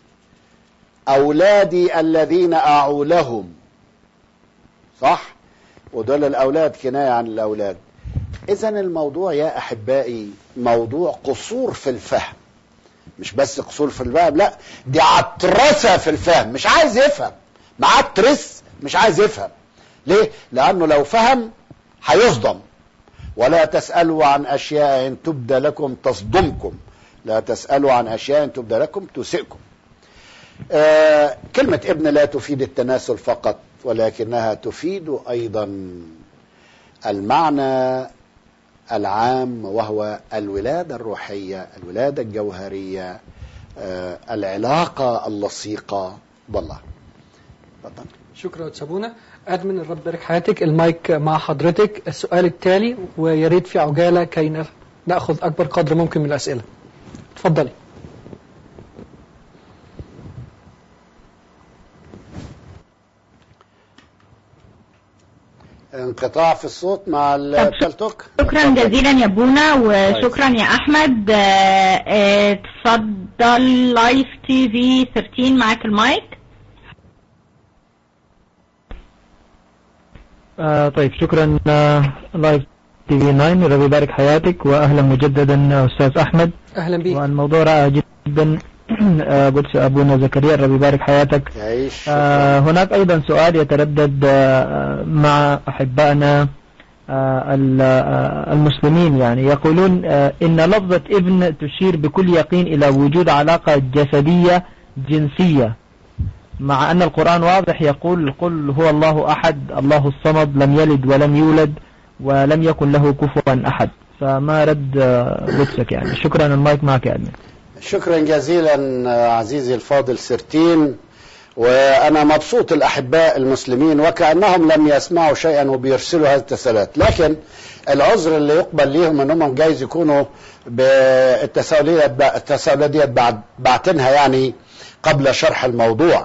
اولادي الذين اعولهم صح ودول الاولاد كنايه عن الاولاد اذا الموضوع يا احبائي موضوع قصور في الفهم مش بس قصور في الفهم لا دي عترسه في الفهم مش عايز يفهم معترس مش عايز يفهم ليه لانه لو فهم هيصدم ولا تسالوا عن اشياء ان تبدى لكم تصدمكم لا تسالوا عن اشياء ان تبدى لكم تسئكم آه كلمه ابن لا تفيد التناسل فقط ولكنها تفيد ايضا المعنى العام وهو الولاده الروحيه الولاده الجوهريه آه العلاقه اللصيقه بالله تفضل شكرا سابونا أدمن الرب يبارك حياتك المايك مع حضرتك السؤال التالي ويا ريت في عجالة كي ناخذ أكبر قدر ممكن من الأسئلة اتفضلي انقطاع في الصوت مع التلتوك شكرا جزيلا يا بونا وشكرا يا احمد آه، آه، اتفضل لايف تي في 13 معاك المايك آه طيب شكرا آه، لايف تي في 9 ربي يبارك حياتك واهلا مجددا آه، استاذ احمد أهلا بيك والموضوع رائع جدا آه، قدس ابونا زكريا ربي يبارك حياتك يعيش آه، هناك أيضا سؤال يتردد آه، مع أحبائنا آه، ال- آه، المسلمين يعني يقولون آه، إن لفظة ابن تشير بكل يقين إلى وجود علاقة جسدية جنسية مع أن القرآن واضح يقول قل هو الله أحد الله الصمد لم يلد ولم يولد ولم يكن له كفوا أحد فما رد آه، قدسك يعني شكرا المايك معك يا أدمن شكرا جزيلا عزيزي الفاضل سرتين وانا مبسوط الاحباء المسلمين وكانهم لم يسمعوا شيئا وبيرسلوا هذه التساؤلات لكن العذر اللي يقبل ليهم انهم جايز يكونوا بالتساؤلات التساؤلات ديت بعد بعتنها يعني قبل شرح الموضوع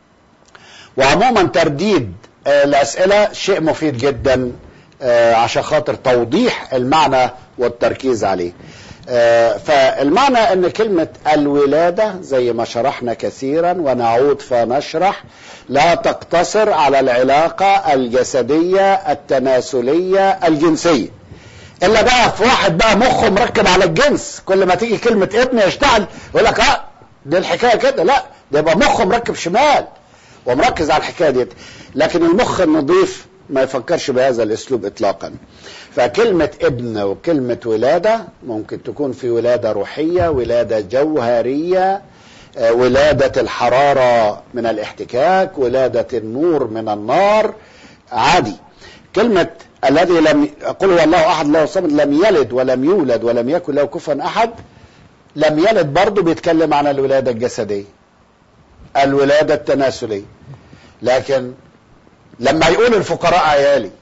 وعموما ترديد آه، الاسئله شيء مفيد جدا آه، عشان خاطر توضيح المعنى والتركيز عليه آه، فالمعنى ان كلمة الولادة زي ما شرحنا كثيرا ونعود فنشرح لا تقتصر على العلاقة الجسدية التناسلية الجنسية الا بقى في واحد بقى مخه مركب على الجنس كل ما تيجي كلمة ابن يشتغل يقول لك اه دي الحكاية كده لا ده يبقى مخه مركب شمال ومركز على الحكاية دي لكن المخ النظيف ما يفكرش بهذا الاسلوب اطلاقا فكلمة ابن وكلمة ولادة ممكن تكون في ولادة روحية ولادة جوهرية آه، ولادة الحرارة من الاحتكاك ولادة النور من النار عادي كلمة الذي لم قل هو الله احد الله الصمد لم يلد ولم يولد ولم يكن له كفوا احد لم يلد برضه بيتكلم عن الولادة الجسدية الولادة التناسلية لكن لما يقول الفقراء عيالي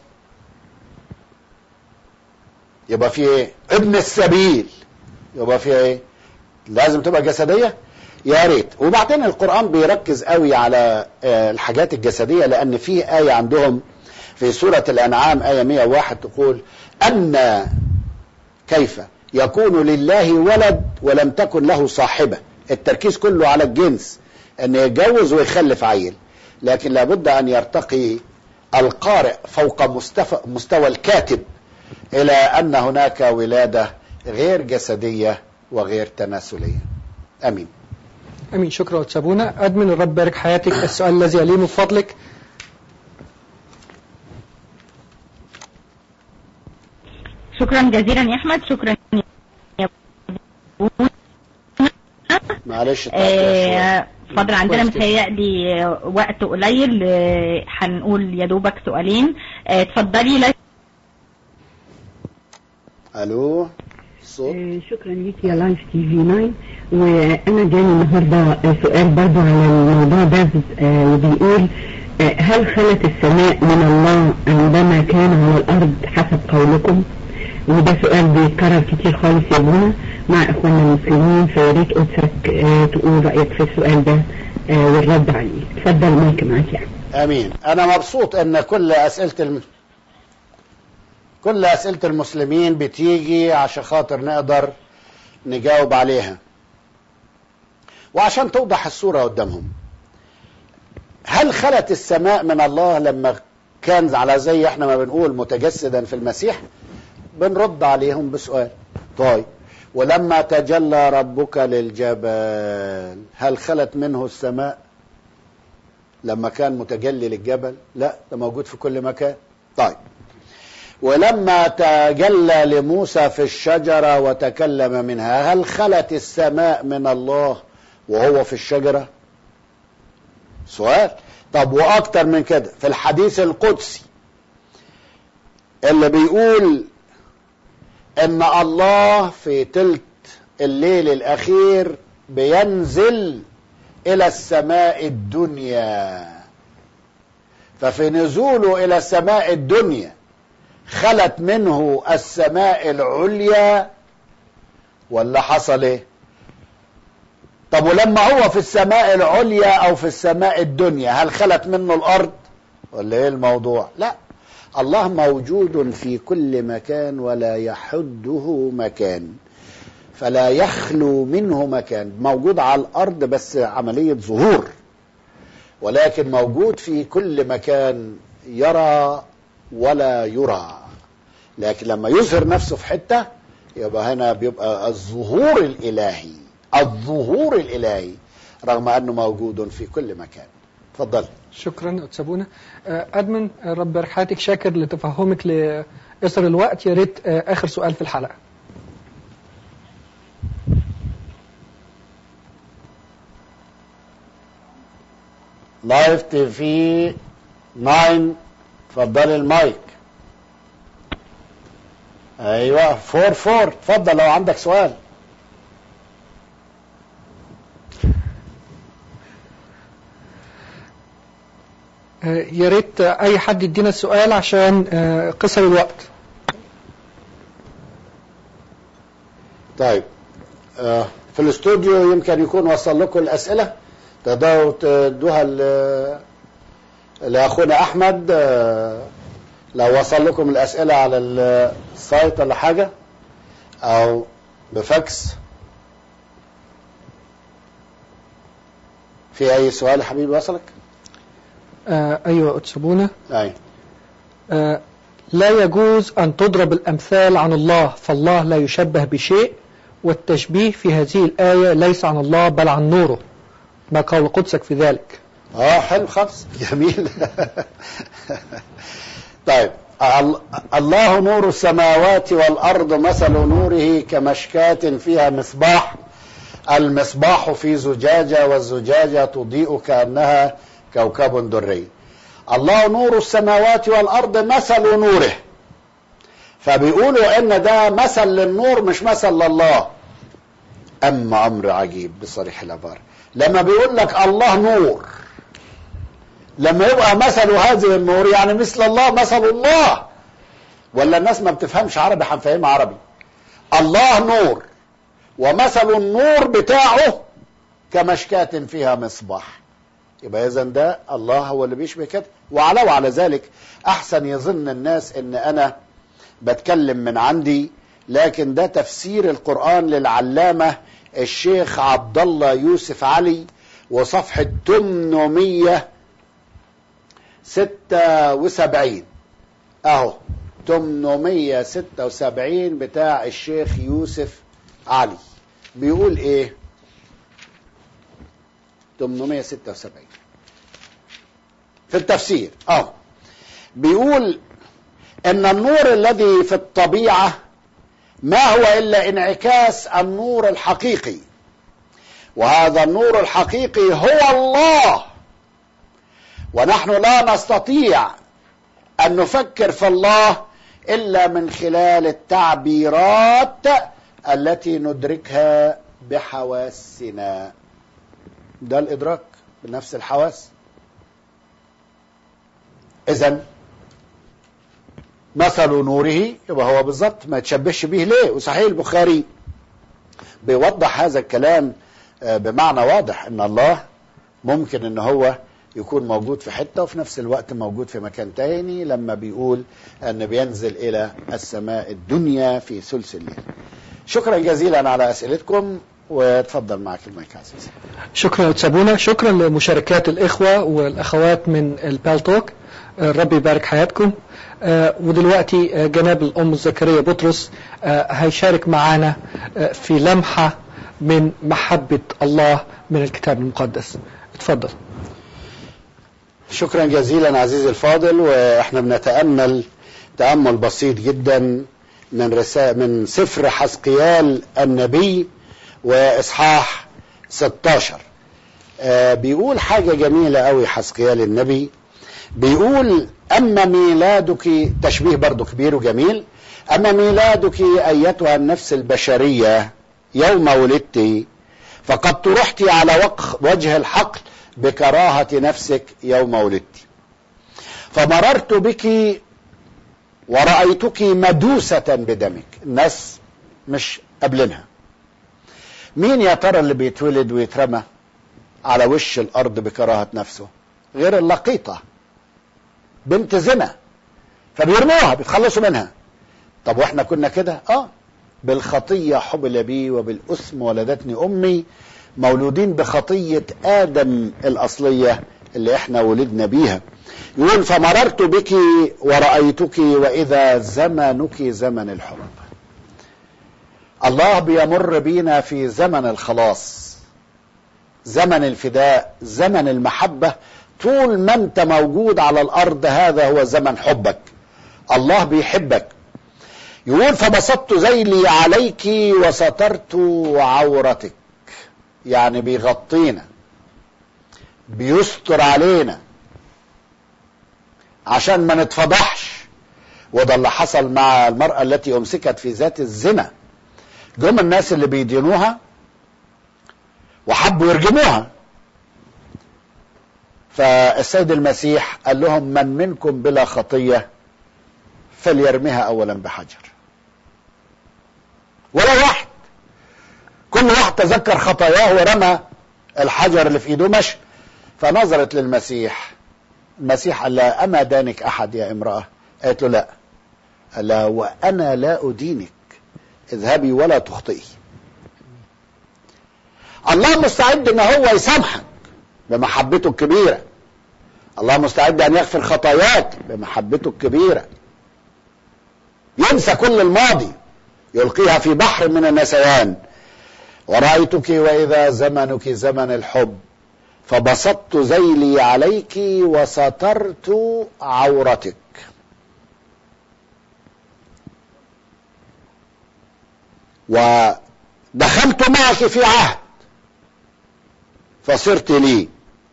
يبقى في ايه ابن السبيل يبقى في ايه لازم تبقى جسدية يا ريت وبعدين القرآن بيركز قوي على آه، الحاجات الجسدية لأن في آية عندهم في سورة الأنعام آية 101 تقول أن كيف يكون لله ولد ولم تكن له صاحبة التركيز كله على الجنس أن يتجوز ويخلف عيل لكن لابد أن يرتقي القارئ فوق مستوى, مستوى الكاتب إلى أن هناك ولادة غير جسدية وغير تناسلية أمين امين شكرا وتسابونا ادمن الرب بارك حياتك السؤال الذي يليه من فضلك شكرا جزيلا يا احمد شكرا يا بونا معلش اتأخر شوية. آه، اتفضل عندنا كويس جدا. متهيألي آه، وقت قليل آه، هنقول يا دوبك سؤالين آه، اتفضلي لا ألو صوت آه، شكرا ليك يا لايف تي في 9 وانا جاني النهارده آه، سؤال برضو على الموضوع ده آه، وبيقول آه، هل خلت السماء من الله عندما كان على الارض حسب قولكم وده سؤال بيتكرر كتير خالص يا بونا مع اخواننا المسلمين فيا ريت قدسك آه، تقول رايك في السؤال ده آه، والرد عليه اتفضل مايك معاك يعني امين انا مبسوط ان كل اسئله الم... كل اسئله المسلمين بتيجي عشان خاطر نقدر نجاوب عليها وعشان توضح الصوره قدامهم هل خلت السماء من الله لما كان على زي احنا ما بنقول متجسدا في المسيح بنرد عليهم بسؤال طيب ولما تجلى ربك للجبل هل خلت منه السماء لما كان متجلي للجبل لا ده موجود في كل مكان طيب ولما تجلى لموسى في الشجرة وتكلم منها هل خلت السماء من الله وهو في الشجرة سؤال طب واكتر من كده في الحديث القدسي اللي بيقول ان الله في تلت الليل الاخير بينزل الى السماء الدنيا ففي نزوله الى السماء الدنيا خلت منه السماء العليا ولا حصل ايه طب ولما هو في السماء العليا او في السماء الدنيا هل خلت منه الارض ولا ايه الموضوع لا الله موجود في كل مكان ولا يحده مكان فلا يخلو منه مكان موجود على الأرض بس عملية ظهور ولكن موجود في كل مكان يرى ولا يرى لكن لما يظهر نفسه في حتة يبقى هنا بيبقى الظهور الإلهي الظهور الإلهي رغم أنه موجود في كل مكان تفضل شكرا أتسابونا أدمن آه، رب يبارك حياتك شاكر لتفهمك لإصر الوقت يا ريت آه، آخر سؤال في الحلقة لايف تي في 9 اتفضلي المايك ايوه فور فور اتفضل لو عندك سؤال آه، يا ريت آه، أي حد يدينا السؤال عشان آه، قصر الوقت طيب آه، في الاستوديو يمكن يكون وصل لكم الاسئله تقدروا تدوها ل- لاخونا احمد آه، لو وصل لكم الاسئله على السايت ولا حاجه او بفاكس في اي سؤال يا حبيبي وصلك؟ آه، أيوة أتسابونا اي آه، لا يجوز أن تضرب الأمثال عن الله فالله لا يشبه بشيء والتشبيه في هذه الآية ليس عن الله بل عن نوره ما قول قدسك في ذلك اه حلو خالص جميل طيب ال- الله نور السماوات والارض مثل نوره كمشكاة فيها مصباح المصباح في زجاجة والزجاجة تضيء كأنها كوكب دري الله نور السماوات والارض مثل نوره فبيقولوا ان ده مثل للنور مش مثل لله اما امر عجيب بصريح العباره لما بيقول لك الله نور لما يبقى مثل هذه النور يعني مثل الله مثل الله ولا الناس ما بتفهمش عربي هنفهمها عربي الله نور ومثل النور بتاعه كمشكاة فيها مصباح يبقى اذا ده الله هو اللي بيشبه كده وعلى وعلى ذلك احسن يظن الناس ان انا بتكلم من عندي لكن ده تفسير القرآن للعلامة الشيخ عبد الله يوسف علي وصفحة 876 اهو 876 بتاع الشيخ يوسف علي بيقول ايه 876 في التفسير اه بيقول ان النور الذي في الطبيعه ما هو الا انعكاس النور الحقيقي وهذا النور الحقيقي هو الله ونحن لا نستطيع ان نفكر في الله الا من خلال التعبيرات التي ندركها بحواسنا ده الادراك بنفس الحواس اذا مثل نوره يبقى هو بالظبط ما يتشبهش به ليه وصحيح البخاري بيوضح هذا الكلام آه، بمعنى واضح ان الله ممكن ان هو يكون موجود في حته وفي نفس الوقت موجود في مكان تاني لما بيقول ان بينزل الى السماء الدنيا في ثلث الليل شكرا جزيلا على اسئلتكم وتفضل معك المايك عزيزي شكرا أتسابونا شكرا لمشاركات الإخوة والأخوات من البالتوك آه، ربي يبارك حياتكم آه، ودلوقتي آه، جناب الأم زكريا بطرس آه، هيشارك معانا آه، في لمحة من محبة الله من الكتاب المقدس اتفضل شكرا جزيلا عزيزي الفاضل واحنا بنتامل تامل بسيط جدا من رسائل من سفر حسقيال النبي واصحاح 16 آه بيقول حاجه جميله قوي حسقيال النبي بيقول اما ميلادك تشبيه برضو كبير وجميل اما ميلادك ايتها النفس البشريه يوم ولدت فقد طرحت على وق- وجه الحقل بكراهة نفسك يوم ولدت فمررت بك ورأيتك مدوسة بدمك الناس مش قبلنها مين يا ترى اللي بيتولد ويترمى على وش الأرض بكراهة نفسه غير اللقيطة بنت زنا فبيرموها بيتخلصوا منها طب واحنا كنا كده اه بالخطية حبل بي وبالأثم ولدتني أمي مولودين بخطية آدم الأصلية اللي احنا ولدنا بيها يقول فمررت بك ورأيتك وإذا زمنك زمن الحب الله بيمر بينا في زمن الخلاص زمن الفداء زمن المحبة طول ما انت موجود على الأرض هذا هو زمن حبك الله بيحبك يقول فبسطت ذيلي عليك وسترت عورتك يعني بيغطينا بيستر علينا عشان ما نتفضحش وده اللي حصل مع المرأة التي أمسكت في ذات الزنا جم الناس اللي بيدينوها وحبوا يرجموها فالسيد المسيح قال لهم من منكم بلا خطية فليرميها أولا بحجر ولا واحد كل واحد تذكر خطاياه ورمى الحجر اللي في ايده مشي فنظرت للمسيح المسيح قال لها أما دانك أحد يا امرأة قالت له لا قال لها وأنا لا أدينك اذهبي ولا تخطئي الله مستعد ان هو يسامحك بمحبته الكبيرة الله مستعد ان يغفر خطاياك بمحبته الكبيرة ينسى كل الماضي يلقيها في بحر من النسيان ورأيتك وإذا زمنك زمن الحب فبسطت ذيلي عليك وسترت عورتك ودخلت معك في عهد فصرت لي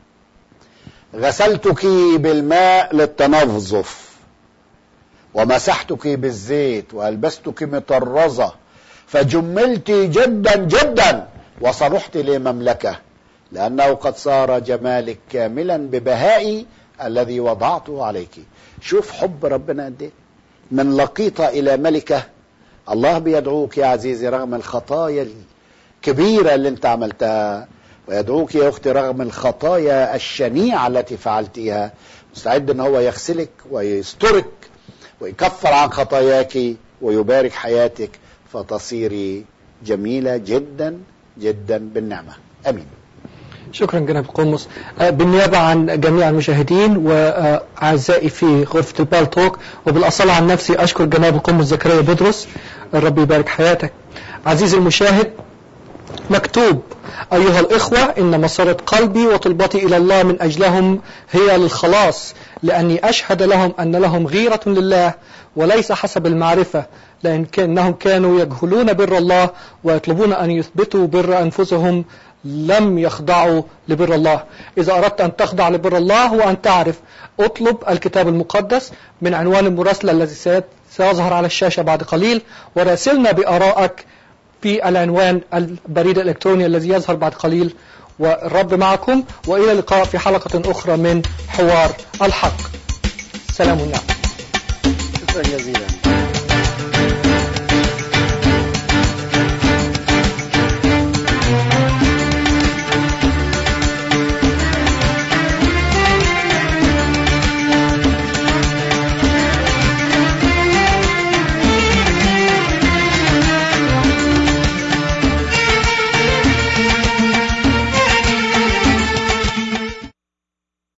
غسلتك بالماء للتنظف ومسحتك بالزيت والبستك مطرزه فجملت جدا جدا وصرحت لمملكه لانه قد صار جمالك كاملا ببهائي الذي وضعته عليك شوف حب ربنا قد ايه من لقيطه الى ملكه الله بيدعوك يا عزيزي رغم الخطايا الكبيره اللي انت عملتها ويدعوك يا اختي رغم الخطايا الشنيعه التي فعلتيها مستعد ان هو يغسلك ويسترك ويكفر عن خطاياك ويبارك حياتك فتصيري جميله جدا جدا بالنعمه امين شكرا جناب القمص آه، بالنيابة عن جميع المشاهدين وأعزائي في غرفة البالتوك وبالأصالة عن نفسي أشكر جناب القمص زكريا بطرس الرب يبارك حياتك عزيزي المشاهد مكتوب أيها الإخوة إن مسارة قلبي وطلبتي إلى الله من أجلهم هي للخلاص لأني أشهد لهم أن لهم غيرة لله وليس حسب المعرفة لأن كأنهم كانوا يجهلون بر الله ويطلبون أن يثبتوا بر أنفسهم لم يخضعوا لبر الله إذا أردت أن تخضع لبر الله وأن تعرف اطلب الكتاب المقدس من عنوان المراسلة الذي سيظهر على الشاشة بعد قليل وراسلنا بآرائك في العنوان البريد الإلكتروني الذي يظهر بعد قليل والرب معكم وإلى اللقاء في حلقة أخرى من حوار الحق سلام النعم شكرا جزيلا